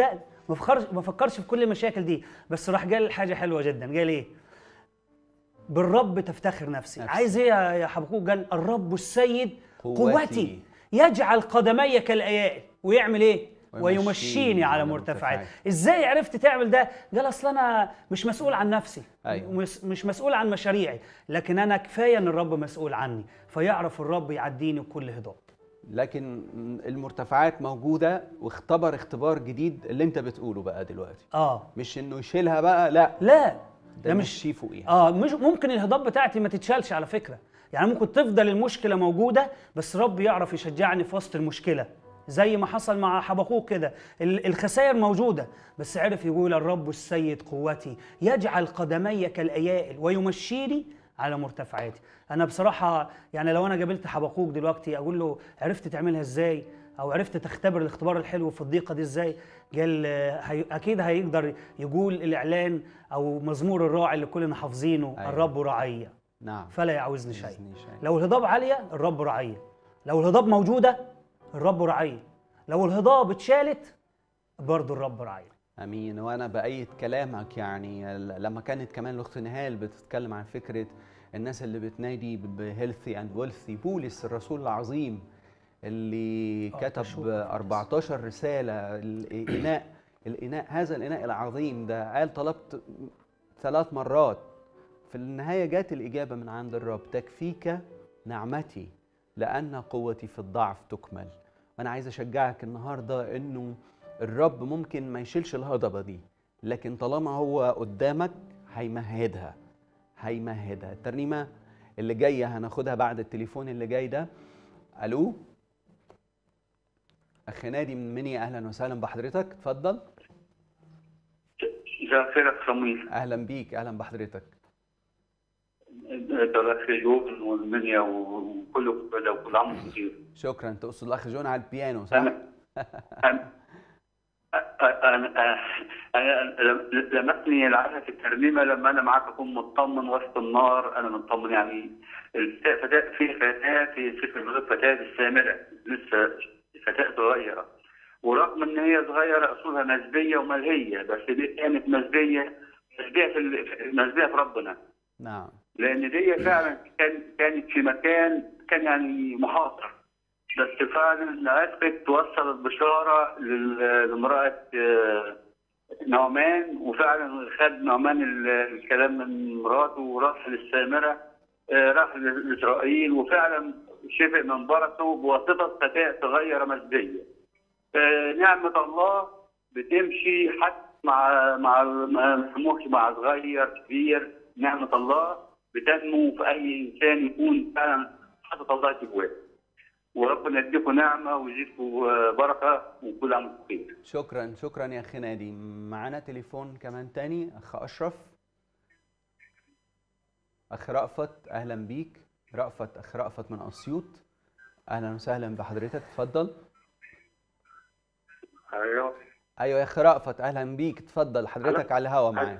ما فكرش ما فكرش في كل المشاكل دي بس راح قال حاجه حلوه جدا قال ايه بالرب تفتخر نفسي, نفسي. عايز ايه يا- يا حبكوك قال الرب السيد قوتي. قوتي يجعل قدمي كالايائل ويعمل ايه ويمشيني ويمشيني على على مرتفعات مرتفعات. ازاي عرفت تعمل ده قال اصل انا مش مسؤول عن نفسي أيوة. مش, مش مسؤول عن مشاريعي لكن انا كفايه ان الرب مسؤول عني فيعرف الرب يعديني بكل هضاب لكن المرتفعات موجوده واختبر اختبار جديد اللي انت بتقوله بقى دلوقتي اه مش انه يشيلها بقى لا لا ده مش- مش شي فوقيها اه مش ممكن الهضاب بتاعتي ما تتشالش على فكره يعني ممكن تفضل المشكله موجوده بس رب يعرف يشجعني في وسط المشكله زي ما حصل مع حبقوق كده ال- الخسائر موجوده بس عرف يقول الرب السيد قوتي يجعل قدمي كالايائل ويمشيني على مرتفعاتي انا بصراحه يعني لو انا قابلت حبقوق دلوقتي اقول له عرفت تعملها ازاي او عرفت تختبر الاختبار الحلو في الضيقه دي ازاي قال آه، هي اكيد هيقدر يقول الاعلان او مزمور الراعي اللي كلنا حافظينه أيوة. أيوة. الرب راعي نعم فلا يعوزني شيء بإذن شيء. لو الهضاب عاليه الرب راعي لو الهضاب موجوده الرب راعي لو الهضاب اتشالت برضه الرب راعي امين وانا بايد كلامك يعني ل- لما كانت كمان الاخت نهال بتتكلم عن فكره الناس اللي بتنادي بهيلثي اند ويلثي بولس الرسول العظيم اللي آه، كتب تشوف. 14 رساله الاناء الاناء هذا الاناء العظيم ده قال طلبت ثلاث مرات في النهايه جات الاجابه من عند الرب تكفيك نعمتي لان قوتي في الضعف تكمل وانا عايز اشجعك النهارده انه الرب ممكن ما يشيلش الهضبه دي لكن طالما هو قدامك هيمهدها هيمهدها الترنيمه اللي جايه هناخدها بعد التليفون اللي جاي ده الو اخ نادي من مني اهلا وسهلا بحضرتك اتفضل مساء الخير يا صمويل اهلا بيك اهلا بحضرتك ده الاخ جون والمنيا وكل لو كل عام وانتم بخير شكرا تقصد الاخ جون على البيانو صح انا انا انا انا لمسني العاده في الترنيمه لما انا معاك اكون مطمن وسط النار انا مطمن يعني الفتاة في فتاه في سفر النبوة فتاه السامره لسه فتاه صغيره ورغم ان هي صغيره اصولها مسبيه وملهيه بس دي كانت مسبيه مسبيه في ال- مسبيه في ربنا نعم لان دي فعلا كان كانت في مكان كان يعني محاصر بس فعلا عرفت توصل البشاره لل- لامراه آه، نعمان وفعلا خد نعمان ال- الكلام من مراته وراح للسامره آه، راح لاسرائيل وفعلا شفق من بركه بواسطه فتاه صغيره مسبيه. آه، نعمه الله بتمشي حتى مع مع ما نسموهش مع صغير كبير نعمه الله بتنمو في اي انسان يكون فعلا حاطط الله جواه. وربنا يديكم نعمه ويزيدكم آه، بركه وكل عام وانتم بخير. شكرا شكرا يا اخي نادي معانا تليفون كمان تاني اخ اشرف اخ رأفت اهلا بيك رأفت اخ رأفت من اسيوط اهلا وسهلا بحضرتك اتفضل ايوه ايوه يا اخ رأفت اهلا بيك اتفضل حضرتك على الهوا معانا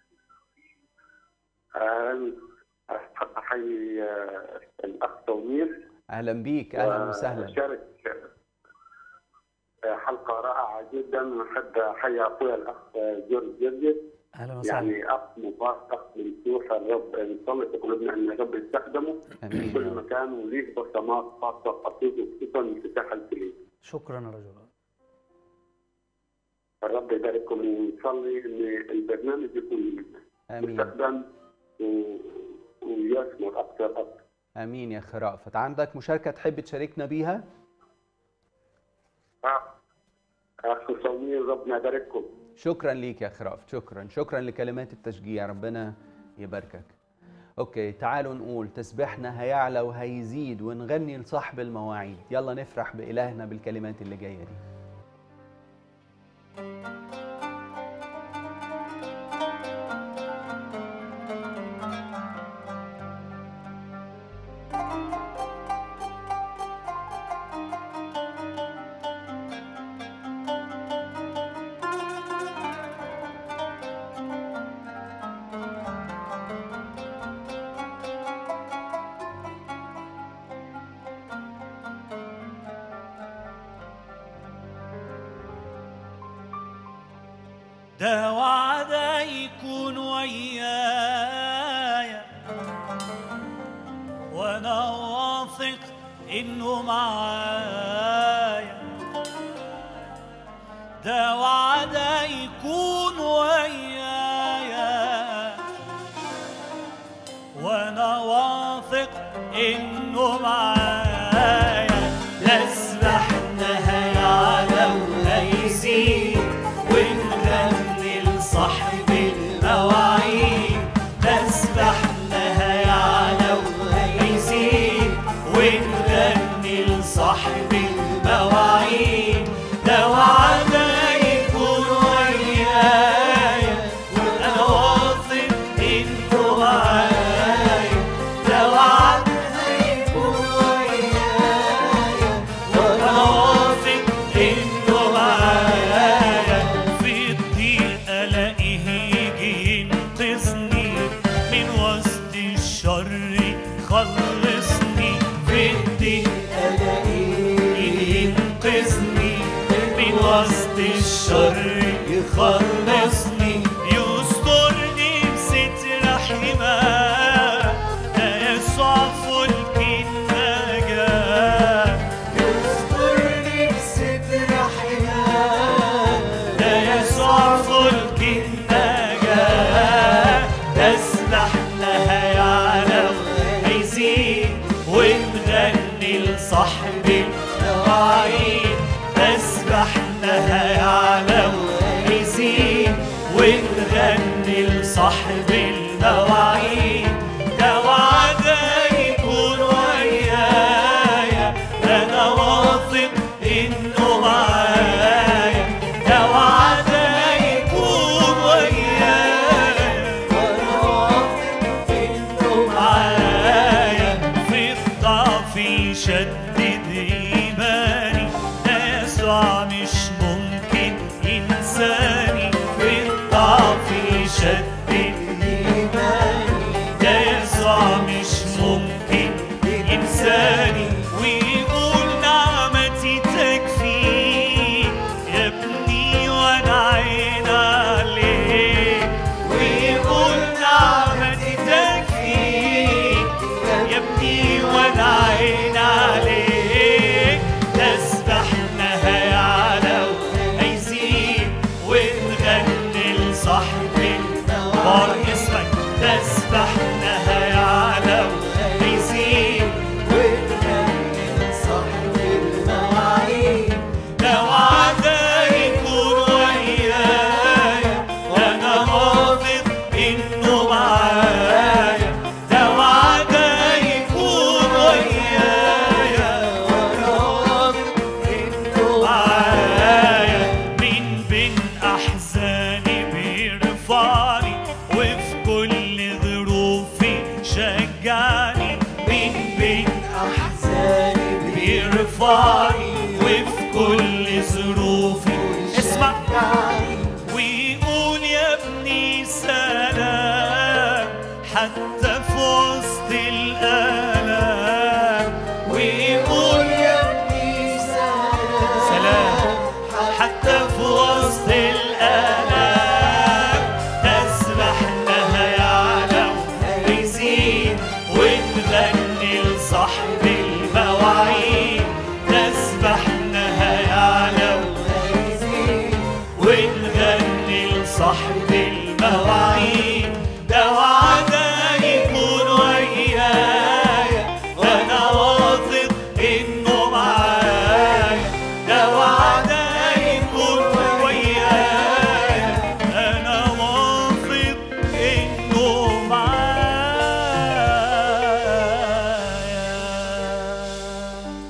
اهلا احب احيي آه، الاخ تومير اهلا بيك اهلا وسهلا شارك حلقه رائعه جدا واحب احيي اخويا الاخ جورج جرجس اهلا وسهلا يعني اخ مبارك ممسوح الرب نصلي في قلوبنا ان الرب يستخدمه امين في يا كل رب. مكان وليه بصمات خاصه خصوصا خصوصا انفتاح الكليه شكرا يا رجل الرب يبارككم ونصلي ان البرنامج يكون امين مستخدم و- ويثمر اكثر اكثر امين يا اخ رأفت عندك مشاركه تحب تشاركنا بيها اخ صوميل ربنا يبارككم شكرا ليك يا اخ رأفت شكرا شكرا لكلمات التشجيع ربنا يباركك اوكي تعالوا نقول تسبيحنا هيعلى وهيزيد ونغني لصاحب المواعيد يلا نفرح بإلهنا بالكلمات اللي جاية دي ده وعد يكون ويايا وانا واثق انه معايا ده وعد يكون ويايا وانا واثق انه معايا نسبح هيعلى وهيزيد ونغني لصاحب المواعيد نسبح هيعلى وهيزيد ونغني لصاحب المواعيد ده وعده يكون ويايا وانا واثق انه معايا ده وعده يكون ويايا وانا واثق انه معايا في الضيق الاقيه يجي ينقذني من وسط الشر خلصني في الضيق الاقيه ينقذني من وسط الشر يخلصني يسترني بستر حماه ده يسوع فلك النجاه يسترني بستر حماه ده يسوع فلك النجاة تسبح لها يعلى وهيزيد ونغني لصاحب المواعيد تسبح لها يعلى وهيزيد ونغني لصاحب المواعيد ده وعده يكون ويايا انا واثق انه معايا ده وعده يكون ويايا وانا واثق انه معايا في الضعف يشدد ايماني ده يسوع مش ممكن ينساني في الضعف يشدد ايماني ده يسوع مش ممكن ينساني ويقول نعمتي تكفي يا ابني وانا عين عليك ويقول نعمتي تكفي يا ابني وانا عين عليك تسبح لها يعلى وهيزيد ونغني لصاحب المواعيد اسمك تسبح لها يعلى وهيزيد ونغني لصاحب المواعيد ده وعده يكون ويايا وانا واثق انه معايا ده وعده يكون ويايا وانا واثق انه معايا من بين احزاني بيرفعني وفي كل ظروفي شجعني من بين احزاني بيرفعني وفي كل ظروفي اسمع ويقول يا ابني سلام حتى في وسط الآلام ويقول يا ابني سلام سلام حتى في وسط الآلام تسبح لها يعلى ويزيد ونغني لصاحب المواعيد تسبح لها يعلى ويزيد ونغني لصاحب المواعيد ده وعده يكون ويايا وانا واثق انه معايا ده وعده يكون ويايا انا واثق انه معايا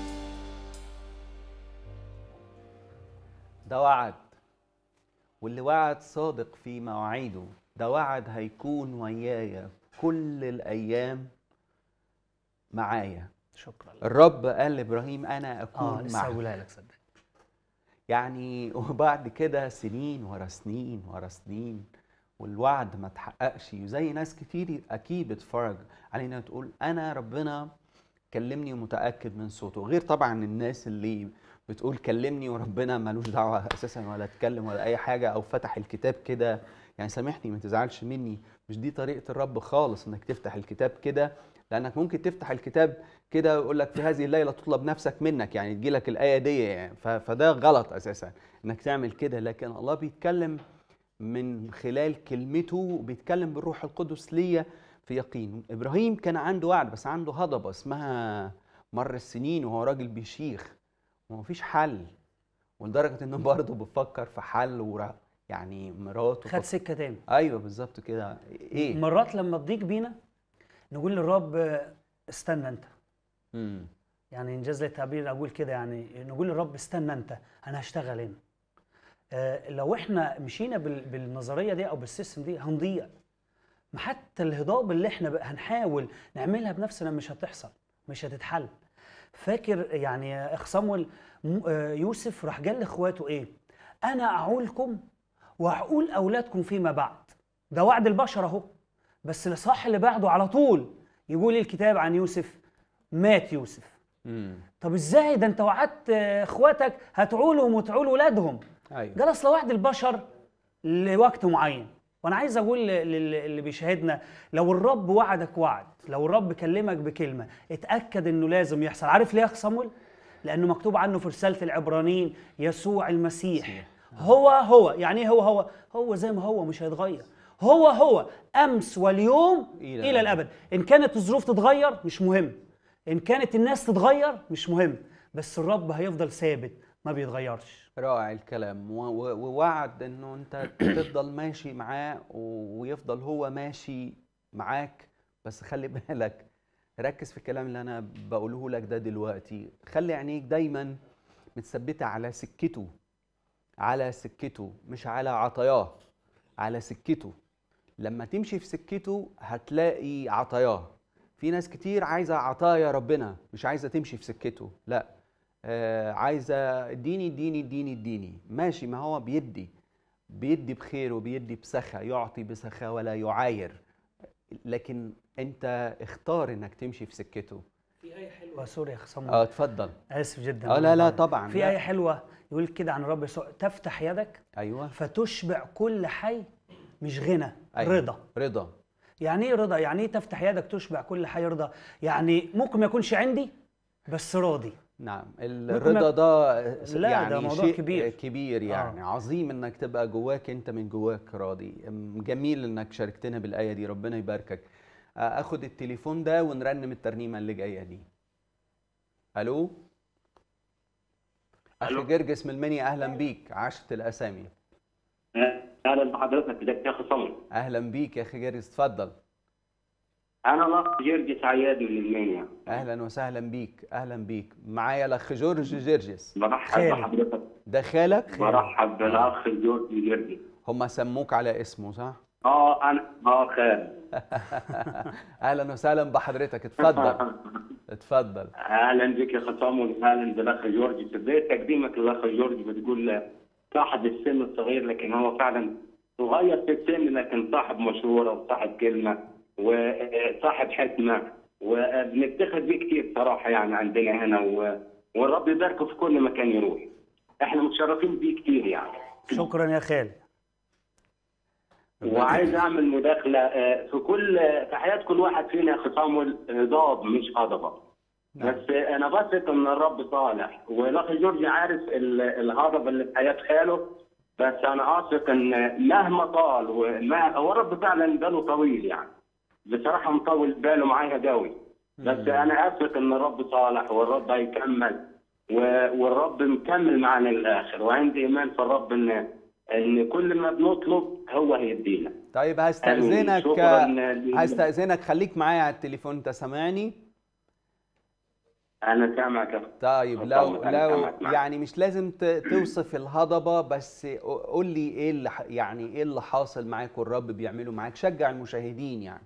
ده وعد واللي وعد صادق في مواعيده ده وعد هيكون ويايا كل الأيام معايا شكرا الرب قال لإبراهيم أنا اه أكون لسه معك هقولها لك صدق يعني وبعد كده سنين ورا سنين ورا سنين والوعد ما تحققش وزي ناس كتير اكيد بتتفرج علينا تقول انا ربنا كلمني ومتاكد من صوته غير طبعا الناس اللي بتقول كلمني وربنا ملوش دعوه اساسا ولا اتكلم ولا اي حاجه او فتح الكتاب كده يعني سامحني ما تزعلش مني مش دي طريقه الرب خالص انك تفتح الكتاب كده لانك ممكن تفتح الكتاب كده ويقول لك في هذه الليله تطلب نفسك منك يعني تجي لك الايه دي يعني ف- فده غلط اساسا انك تعمل كده لكن الله بيتكلم من خلال كلمته بيتكلم بالروح القدس ليا في يقين ابراهيم كان عنده وعد بس عنده هضبه اسمها مر السنين وهو راجل بيشيخ ومفيش حل ولدرجه انه برضه بيفكر في حل ورا يعني مراته خد سكه تاني ايوه بالظبط كده ايه مرات لما تضيق بينا نقول للرب آه، استنى انت امم يعني انجاز لي التعبير اقول كده يعني نقول للرب استنى انت انا هشتغل هنا آه، لو احنا مشينا بال- بالنظريه دي او بالسيستم دي هنضيع ما حتى الهضاب اللي احنا بقى هنحاول نعملها بنفسنا مش هتحصل مش هتتحل فاكر يعني يا اخ صمويل م- آه، يوسف راح قال لاخواته ايه انا اعولكم واعول اولادكم فيما بعد ده وعد البشر اهو بس الاصحاح اللي بعده على طول يقول الكتاب عن يوسف مات يوسف امم طب ازاي ده انت وعدت آه، اخواتك هتعولهم وتعول ولادهم ايوه قال اصل وعد البشر لوقت معين وانا عايز اقول ل- لل- اللي بيشاهدنا لو الرب وعدك وعد لو الرب كلمك بكلمه اتاكد انه لازم يحصل عارف ليه يا اخ صمويل لانه مكتوب عنه في رساله العبرانيين يسوع المسيح هو هو يعني ايه هو هو هو زي ما هو مش هيتغير هو هو امس واليوم إلى الى, إلى الابد ان كانت الظروف تتغير مش مهم ان كانت الناس تتغير مش مهم بس الرب هيفضل ثابت ما بيتغيرش رائع الكلام و- و- ووعد انه انت تفضل ماشي معاه و- ويفضل هو ماشي معاك بس خلي بالك ركز في الكلام اللي انا بقوله لك ده دلوقتي خلي عينيك دايما متثبته على سكته على سكته مش على عطاياه على سكته لما تمشي في سكته هتلاقي عطاياه في ناس كتير عايزه عطايا ربنا مش عايزه تمشي في سكته لا آه عايزه اديني اديني اديني اديني ماشي ما هو بيدي بيدي بخير وبيدي بسخاء يعطي بسخاء ولا يعاير لكن انت اختار انك تمشي في سكته في ايه حلوه سوري يا اخ صمويل اه اتفضل اسف جدا اه لا لا طبعا في لا. ايه حلوه يقول كده عن الرب يسوع تفتح يدك ايوه فتشبع كل حي مش غنى أيوة. رضا رضا يعني ايه رضا يعني ايه تفتح يدك تشبع كل حي رضا يعني ممكن ما يكونش عندي بس راضي نعم ممكن الرضا ما- ده لا، يعني ده موضوع شيء كبير. كبير يعني آه. عظيم انك تبقى جواك انت من جواك راضي أم، جميل انك شاركتنا بالايه دي ربنا يباركك آه، اخد التليفون ده ونرنم الترنيمه اللي جايه دي الو اخي جرجس من المنيا اهلا بيك عاشت الاسامي اهلا بحضرتك ازيك يا اخي صمد اهلا بيك يا اخي جرجس اتفضل انا الاخ جرجس عياد من المنيا اهلا وسهلا بيك اهلا بيك معايا الاخ جورج جرجس برحب بحضرتك ده خالك برحب بالاخ جورج جرجس هم سموك على اسمه صح اه انا اه خالد اهلا وسهلا بحضرتك اتفضل اتفضل اهلا بك يا اخي صمد اهلا بالاخ جورج زي تقديمك للاخ جورج بتقول صاحب السن الصغير لكن هو فعلا صغير في السن لكن صاحب مشوره وصاحب كلمه وصاحب حكمه وبنفتخر بيه كتير صراحه يعني عندنا هنا و... والرب يباركه في كل مكان يروح احنا متشرفين بيه كتير يعني شكرا يا خالد وعايز اعمل مداخله آه، في كل في حياه كل واحد فينا يا اخي صامويل هضاب مش هضبه بس انا بثق ان الرب صالح والاخ جورج عارف ال- الهضبه اللي في حياه خاله بس انا اثق ان مهما طال وما هو الرب فعلا باله طويل يعني بصراحه مطول باله معايا قوي بس انا اثق ان الرب صالح والرب هيكمل و- والرب مكمل معانا للاخر وعندي ايمان في الرب ان ان كل ما بنطلب هو هيدينا طيب هستأذنك شكراً ليك. هستأذنك خليك معايا على التليفون انت سامعني انا سامعك يا أخي. طيب لو طبعاً، أنا لو سامعك معاك. يعني مش لازم ت- توصف الهضبه بس قول لي ايه اللي ح- يعني ايه اللي حاصل معاك والرب بيعمله معاك شجع المشاهدين يعني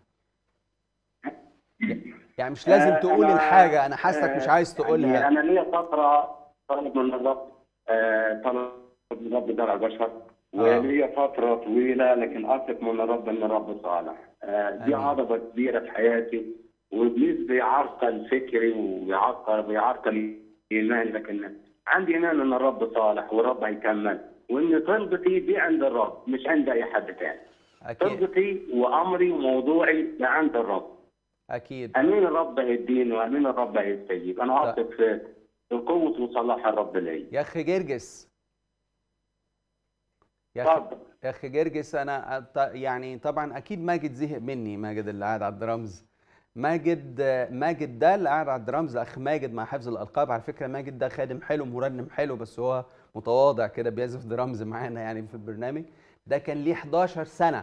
يعني مش لازم آه، تقول أنا- الحاجه انا حاسك مش آه، عايز يعني تقولها انا ليا فتره طالب من الرب آه، طالب من الرب درع البشر وليا فتره طويله لكن اثق من الرب ان الرب صالح آه، دي عضبه كبيره في حياتي وابليس بيعرقل فكري وبيعرقل بيعرقل ايماني لكن عندي ايمان ان الرب صالح والرب هيكمل وان طلبتي دي عند الرب مش عند اي حد تاني اكيد طلبتي وامري وموضوعي ده عند الرب اكيد امين الرب هيديني وامين الرب هيستجيب انا واثق في في قوه وصلاح الرب ليا يا اخي جرجس يا اخي يا اخي جرجس انا أط- يعني طبعا اكيد ماجد زهق مني ماجد اللي قاعد على الدرامز ماجد ماجد ده اللي قاعد على الدرامز اخ ماجد مع حفظ الالقاب على فكره ماجد ده خادم حلو مرنم حلو بس هو متواضع كده بيعزف درامز معانا يعني في البرنامج ده كان ليه 11 سنه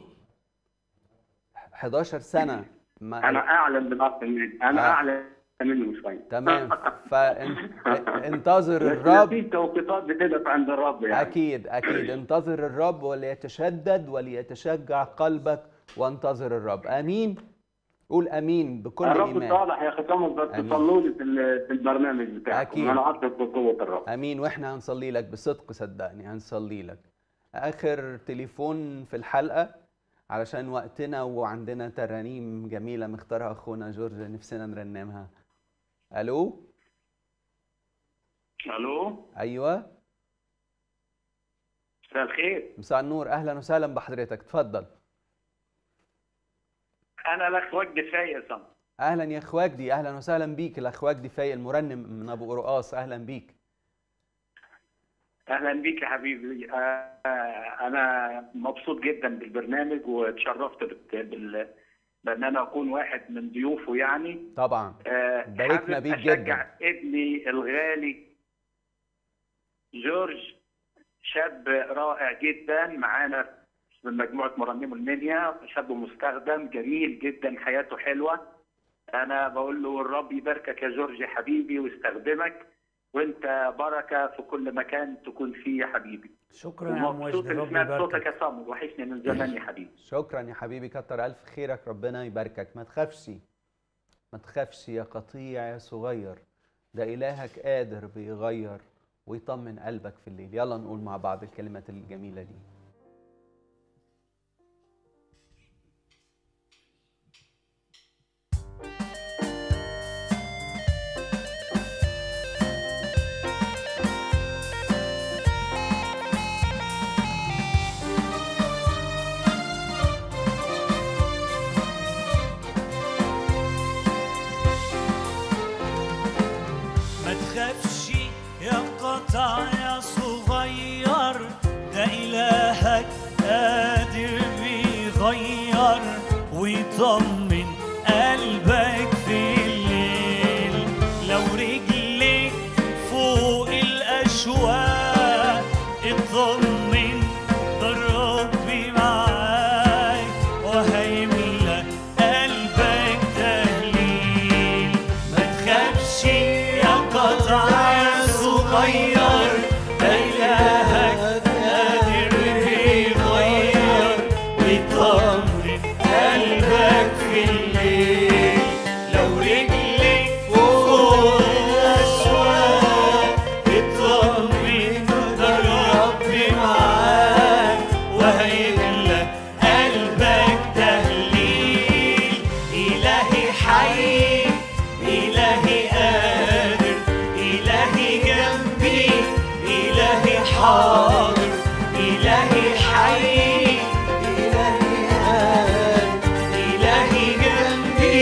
11 سنه ما انا اعلم بالاخ مني انا آه. اعلم منه شويه تمام فانتظر بس الرب في توقيتات بتقف عند الرب يعني أكيد أكيد انتظر الرب وليتشدد وليتشجع قلبك وانتظر الرب آمين قول آمين بكل الرب إيمان صالح يا اخي توماس بس آمين. صلوا لي في ال- في البرنامج بتاعكم أكيد. انا اثق بقوه الرب آمين وإحنا هنصلي لك بصدق صدقني هنصلي لك آخر تليفون في الحلقة علشان وقتنا وعندنا ترانيم جميلة مختارها أخونا جورج نفسنا نرنمها ألو الو أيوه مساء الخير مساء النور أهلا وسهلا بحضرتك اتفضل انا الاخ وجدي فايق صم اهلا يا اخ وجدي اهلا وسهلا بيك الاخ وجدي فايق المرنم من ابو قرقاص اهلا بيك اهلا بيك يا حبيبي آه، آه، انا مبسوط جدا بالبرنامج واتشرفت بت- بال بان انا اكون واحد من ضيوفه يعني طبعا آه، باركنا حابب بيك أشجع جدا. ابني الغالي جورج شاب رائع جدا معانا من مجموعة مرنمو المنيا شاب مستخدم جميل جدا حياته حلوة أنا بقول له الرب يباركك يا جورج يا حبيبي ويستخدمك وأنت بركة في كل مكان تكون فيه يا حبيبي شكرا يا عم ومبسوط وجدي إني ربي سمعت يباركك صوتك يا صامد وحشني من زمان يا حبيبي شكرا يا حبيبي كتر الف خيرك ربنا يباركك ما تخافش ما تخافش يا قطيع يا صغير ده الهك قادر بيغير ويطمن قلبك في الليل يلا نقول مع بعض الكلمات الجميله دي ما تخافش يا قطع يا صغير ده إلهك قادر بيغير ويطمن قلبك في الليل لو رجلك فوق الأشواق اطمن ده الرب معاك وهيملى قلبك تهليل ما تخافش يا قطع يا صغير ده إلهك قادر بيغير ويطمن قلبك في الليل لو رجلك فوق الأشواق اطمن ده الرب معاك وهيملى قلبك تهليل إلهي حي إلهي قادر إلهي جنبي إلهي حاضر إلهي حي إلهي قادر إلهي جنبي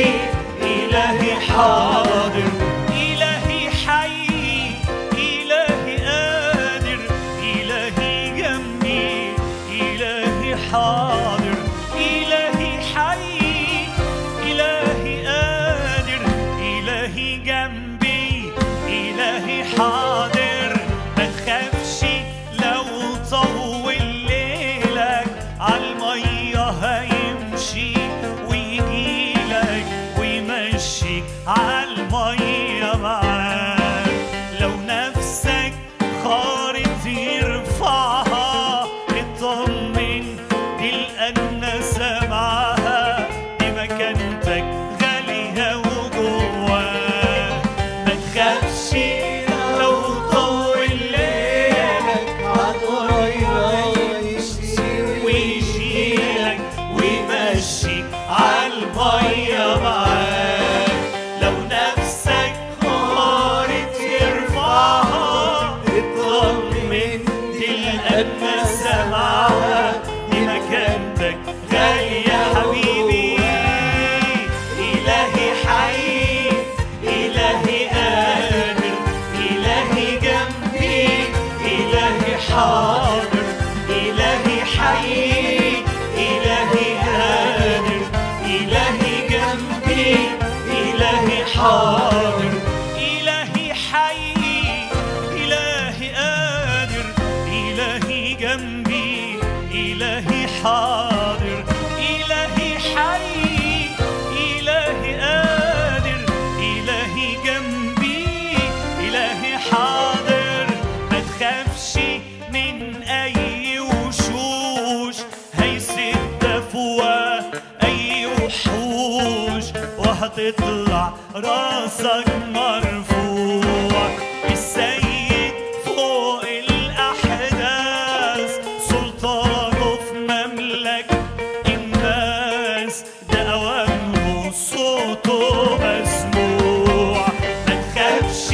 وهتطلع راسك مرفوع السيد فوق الأحداث سلطانه في مملكة الناس ده أوامره صوته مسموع ما تخافش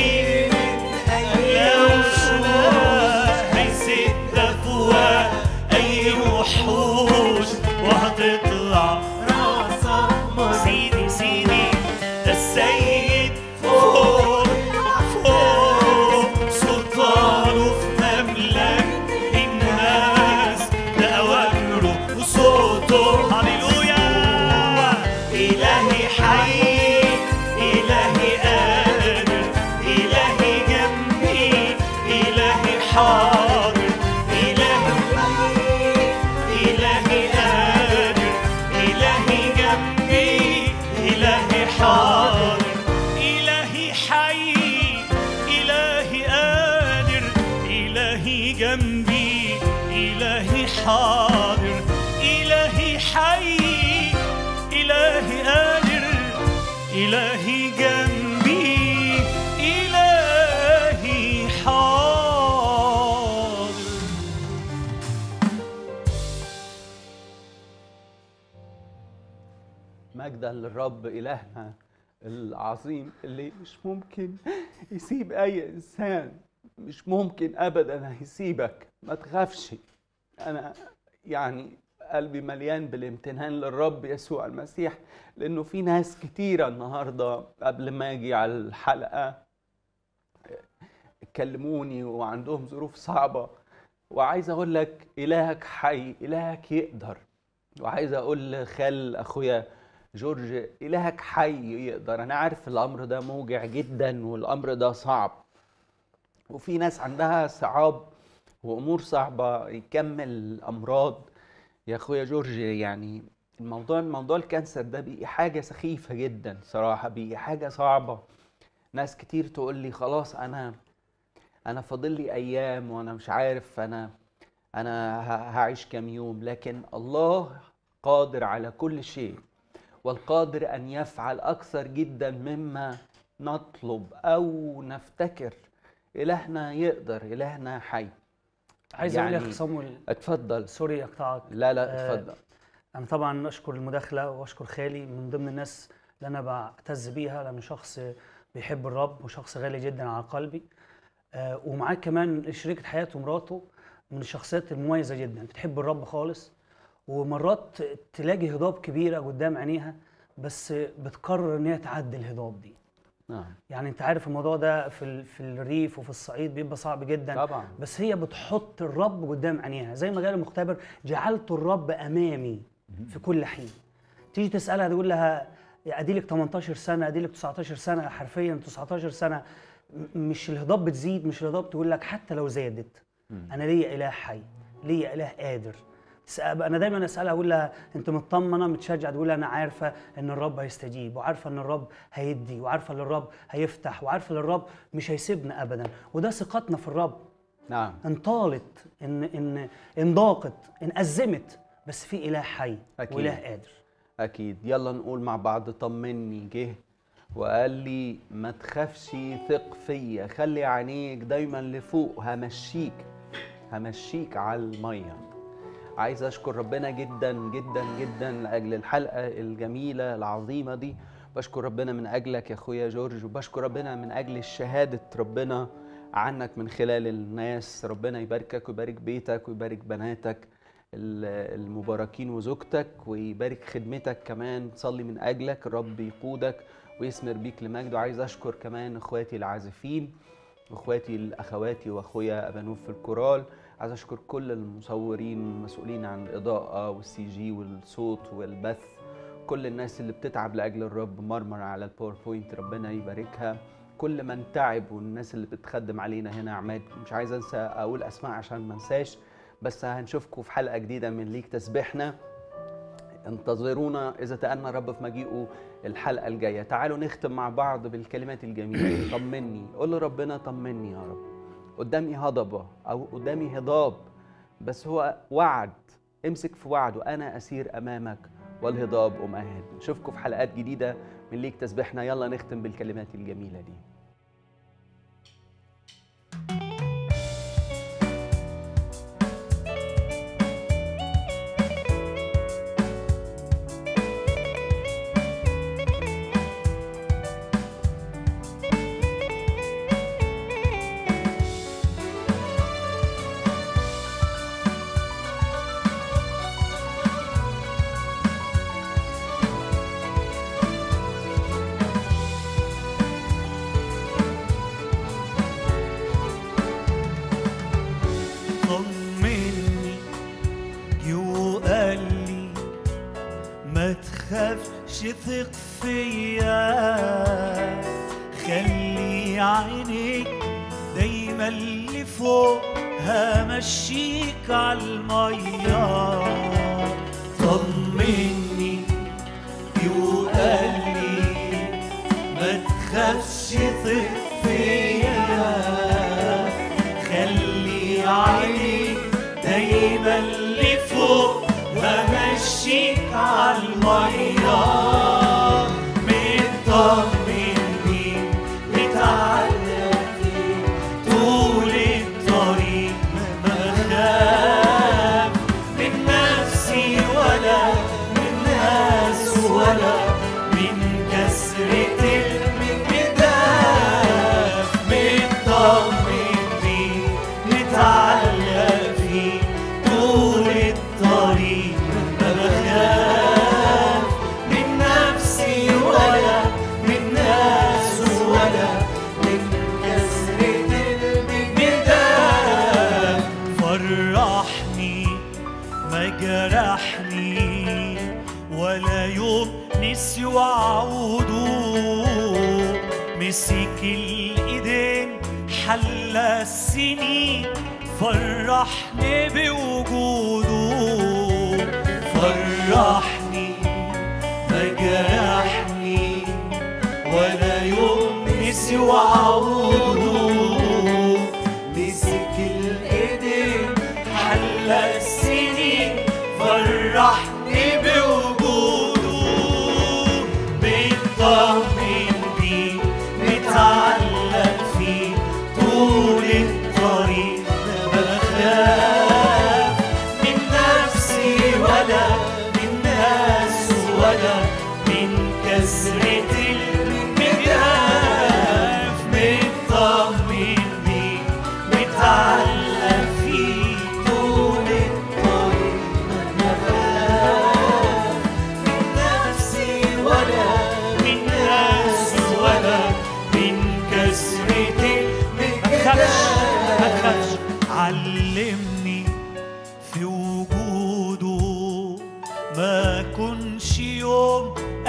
لو هيسد أفواه أي وحوش وهتطلع راسك سيدي سيدي ده السيد فوق فوق سلطانه في مملكة الناس ده أوامره وصوته هللويا إلهي حي إلهي قادر إلهي جنبي إلهي حاضر إلهي حي إلهي قادر إلهي جنبي إلهي حاضر إلهي حي إلهي قادر إلهي جنبي إلهي حاضر إلهي حي إلهي قادر إلهي جنبي إلهي حاضر مجدا للرب إلهنا العظيم اللي مش ممكن يسيب أي إنسان مش ممكن أبدا هيسيبك ما تخافش أنا يعني قلبي مليان بالامتنان للرب يسوع المسيح لأنه في ناس كتيرة النهاردة قبل ما أجي على الحلقة كلموني وعندهم ظروف صعبة وعايز أقول لك إلهك حي إلهك يقدر وعايز أقول لخال أخويا جورج إلهك حي يقدر أنا عارف الأمر ده موجع جدا والأمر ده صعب وفي ناس عندها صعاب وأمور صعبة يكمل أمراض يا أخويا جورج يعني الموضوع موضوع الكانسر ده بقي حاجة سخيفة جدا صراحة بقي حاجة صعبة ناس كتير تقول لي خلاص أنا أنا فاضل لي أيام وأنا مش عارف أنا أنا ه- هعيش كام يوم لكن الله قادر على كل شيء والقادر أن يفعل أكثر جدا مما نطلب أو نفتكر إلهنا يقدر إلهنا حي عايز اقول يا اخي صامويل اتفضل سوري اقطعك لا لا آه، اتفضل انا طبعا اشكر المداخله واشكر خالي من ضمن الناس اللي انا بعتز بيها لانه شخص بيحب الرب وشخص غالي جدا على قلبي آه، ومعاه كمان شريكة حياته مراته من الشخصيات المميزة جدا بتحب الرب خالص ومرات تلاقي هضاب كبيرة قدام عينيها بس بتقرر ان هي تعدي الهضاب دي نعم يعني انت عارف الموضوع ده في ال- في الريف وفي الصعيد بيبقى صعب جدا طبعا بس هي بتحط الرب قدام عينيها زي ما قال المختبر جعلت الرب امامي في كل حين تيجي تسالها تقول لها اديلك 18 سنه اديلك 19 سنه حرفيا 19 سنه م- مش الهضاب بتزيد مش الهضاب تقول لك حتى لو زادت انا ليا اله حي ليا اله قادر تسأل- انا دايما اسالها اقول لها انت مطمنه متشجعه تقول انا عارفه ان الرب هيستجيب وعارفه ان الرب هيدي وعارفه ان الرب هيفتح وعارفه ان الرب مش هيسيبنا ابدا وده ثقتنا في الرب نعم ان طالت ان ان ان ضاقت ان ازمت بس في اله حي أكيد. واله قادر أكيد يلا نقول مع بعض طمني جه وقال لي ما تخافش ثق فيا خلي عينيك دايما لفوق همشيك همشيك على المية عايز أشكر ربنا جدا جدا جدا لأجل الحلقة الجميلة العظيمة دي بشكر ربنا من أجلك يا أخويا جورج وبشكر ربنا من أجل شهادة ربنا عنك من خلال الناس ربنا يباركك ويبارك بيتك ويبارك بناتك ال- المباركين وزوجتك ويبارك خدمتك كمان صلي من اجلك الرب يقودك ويثمر بيك لمجده عايز اشكر كمان اخواتي العازفين واخواتي الاخواتي واخويا ابانوف في الكورال عايز اشكر كل المصورين المسؤولين عن الاضاءه والسي جي والصوت والبث كل الناس اللي بتتعب لاجل الرب مرمر على الباوربوينت ربنا يباركها كل من تعب والناس اللي بتخدم علينا هنا عماد مش عايز انسى اقول اسماء عشان ما انساش بس هنشوفكم في حلقه جديده من ليك تسبيحنا انتظرونا اذا تأنى الرب في مجيئه الحلقه الجايه تعالوا نختم مع بعض بالكلمات الجميله طمني قول لربنا طمني يا رب قدامي هضبه او قدامي هضاب بس هو وعد امسك في وعده انا اسير امامك والهضاب أمهات نشوفكم في حلقات جديدة من ليك تسبيحنا يلا نختم بالكلمات الجميلة دي طمني وقال لي ما تخافش ثق فيا خلي عينيك دايما اللي فوق همشيك عالمية طمني وقال لي ما تخافش ثق فيا خلي عينيك دايما اللي فوق همشيك عالمية مطمن بيك متعلق فيك طول الطريق ما خاف من نفسي ولا من ناس ولا من كسرة المداف مطمن بيك متعلق فيك طول الطريق ما بخاف من نفسي ولا من ناس ولا من كسرة المداف فرحني ما جرحني ولا يوم نسي وعوده مسك الايدين حل السنين فرحني بوجوده فرحني ما جرحني ولا يوم نسي وعوده مسك الايدين حل السنين فرحني بوجوده مطمن بيه متعلق فيه طول الطريق ما بخاف من نفسي ولا من ناس ولا من كسرة المداف مطمن بيه متعلق فيه طول الطريق ما بخاف من نفسي ولا من ناس ولا من كسرة ما تخافش ما تخافش علمني في وجوده ما كنش يوم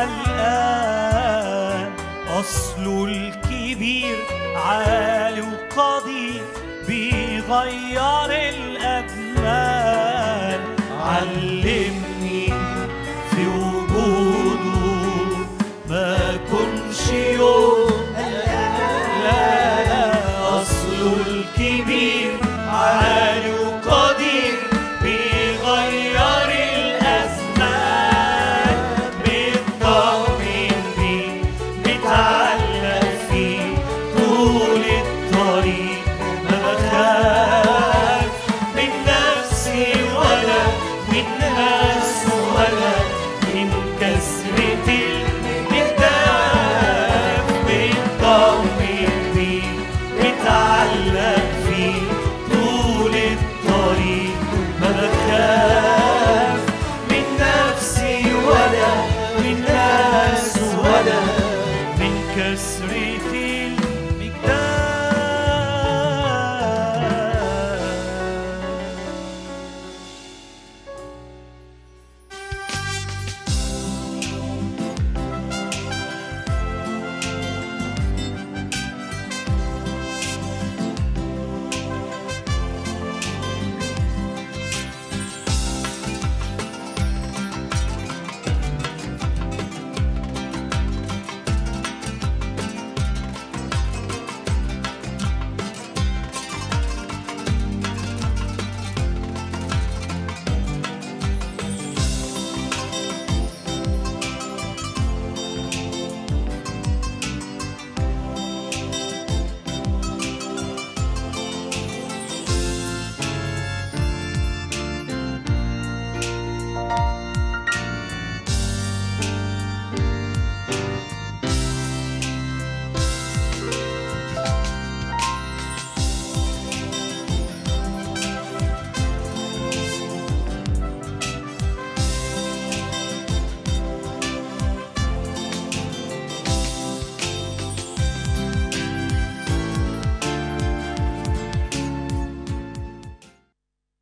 قلقان أصله الكبير عالي وقدير بيغير الأزمان علمني في وجوده ما كنش يوم لا لا أصله الكبير عالي وقدير بيغير الأزمان مطمن بيه متعلق فيه طول الطريق ما بخاف من نفسي ولا من ناس ولا من كسرة المداف مطمن بيه متعلق فيه طول الطريق ما بخاف من نفسي ولا من ناس ولا من كسرة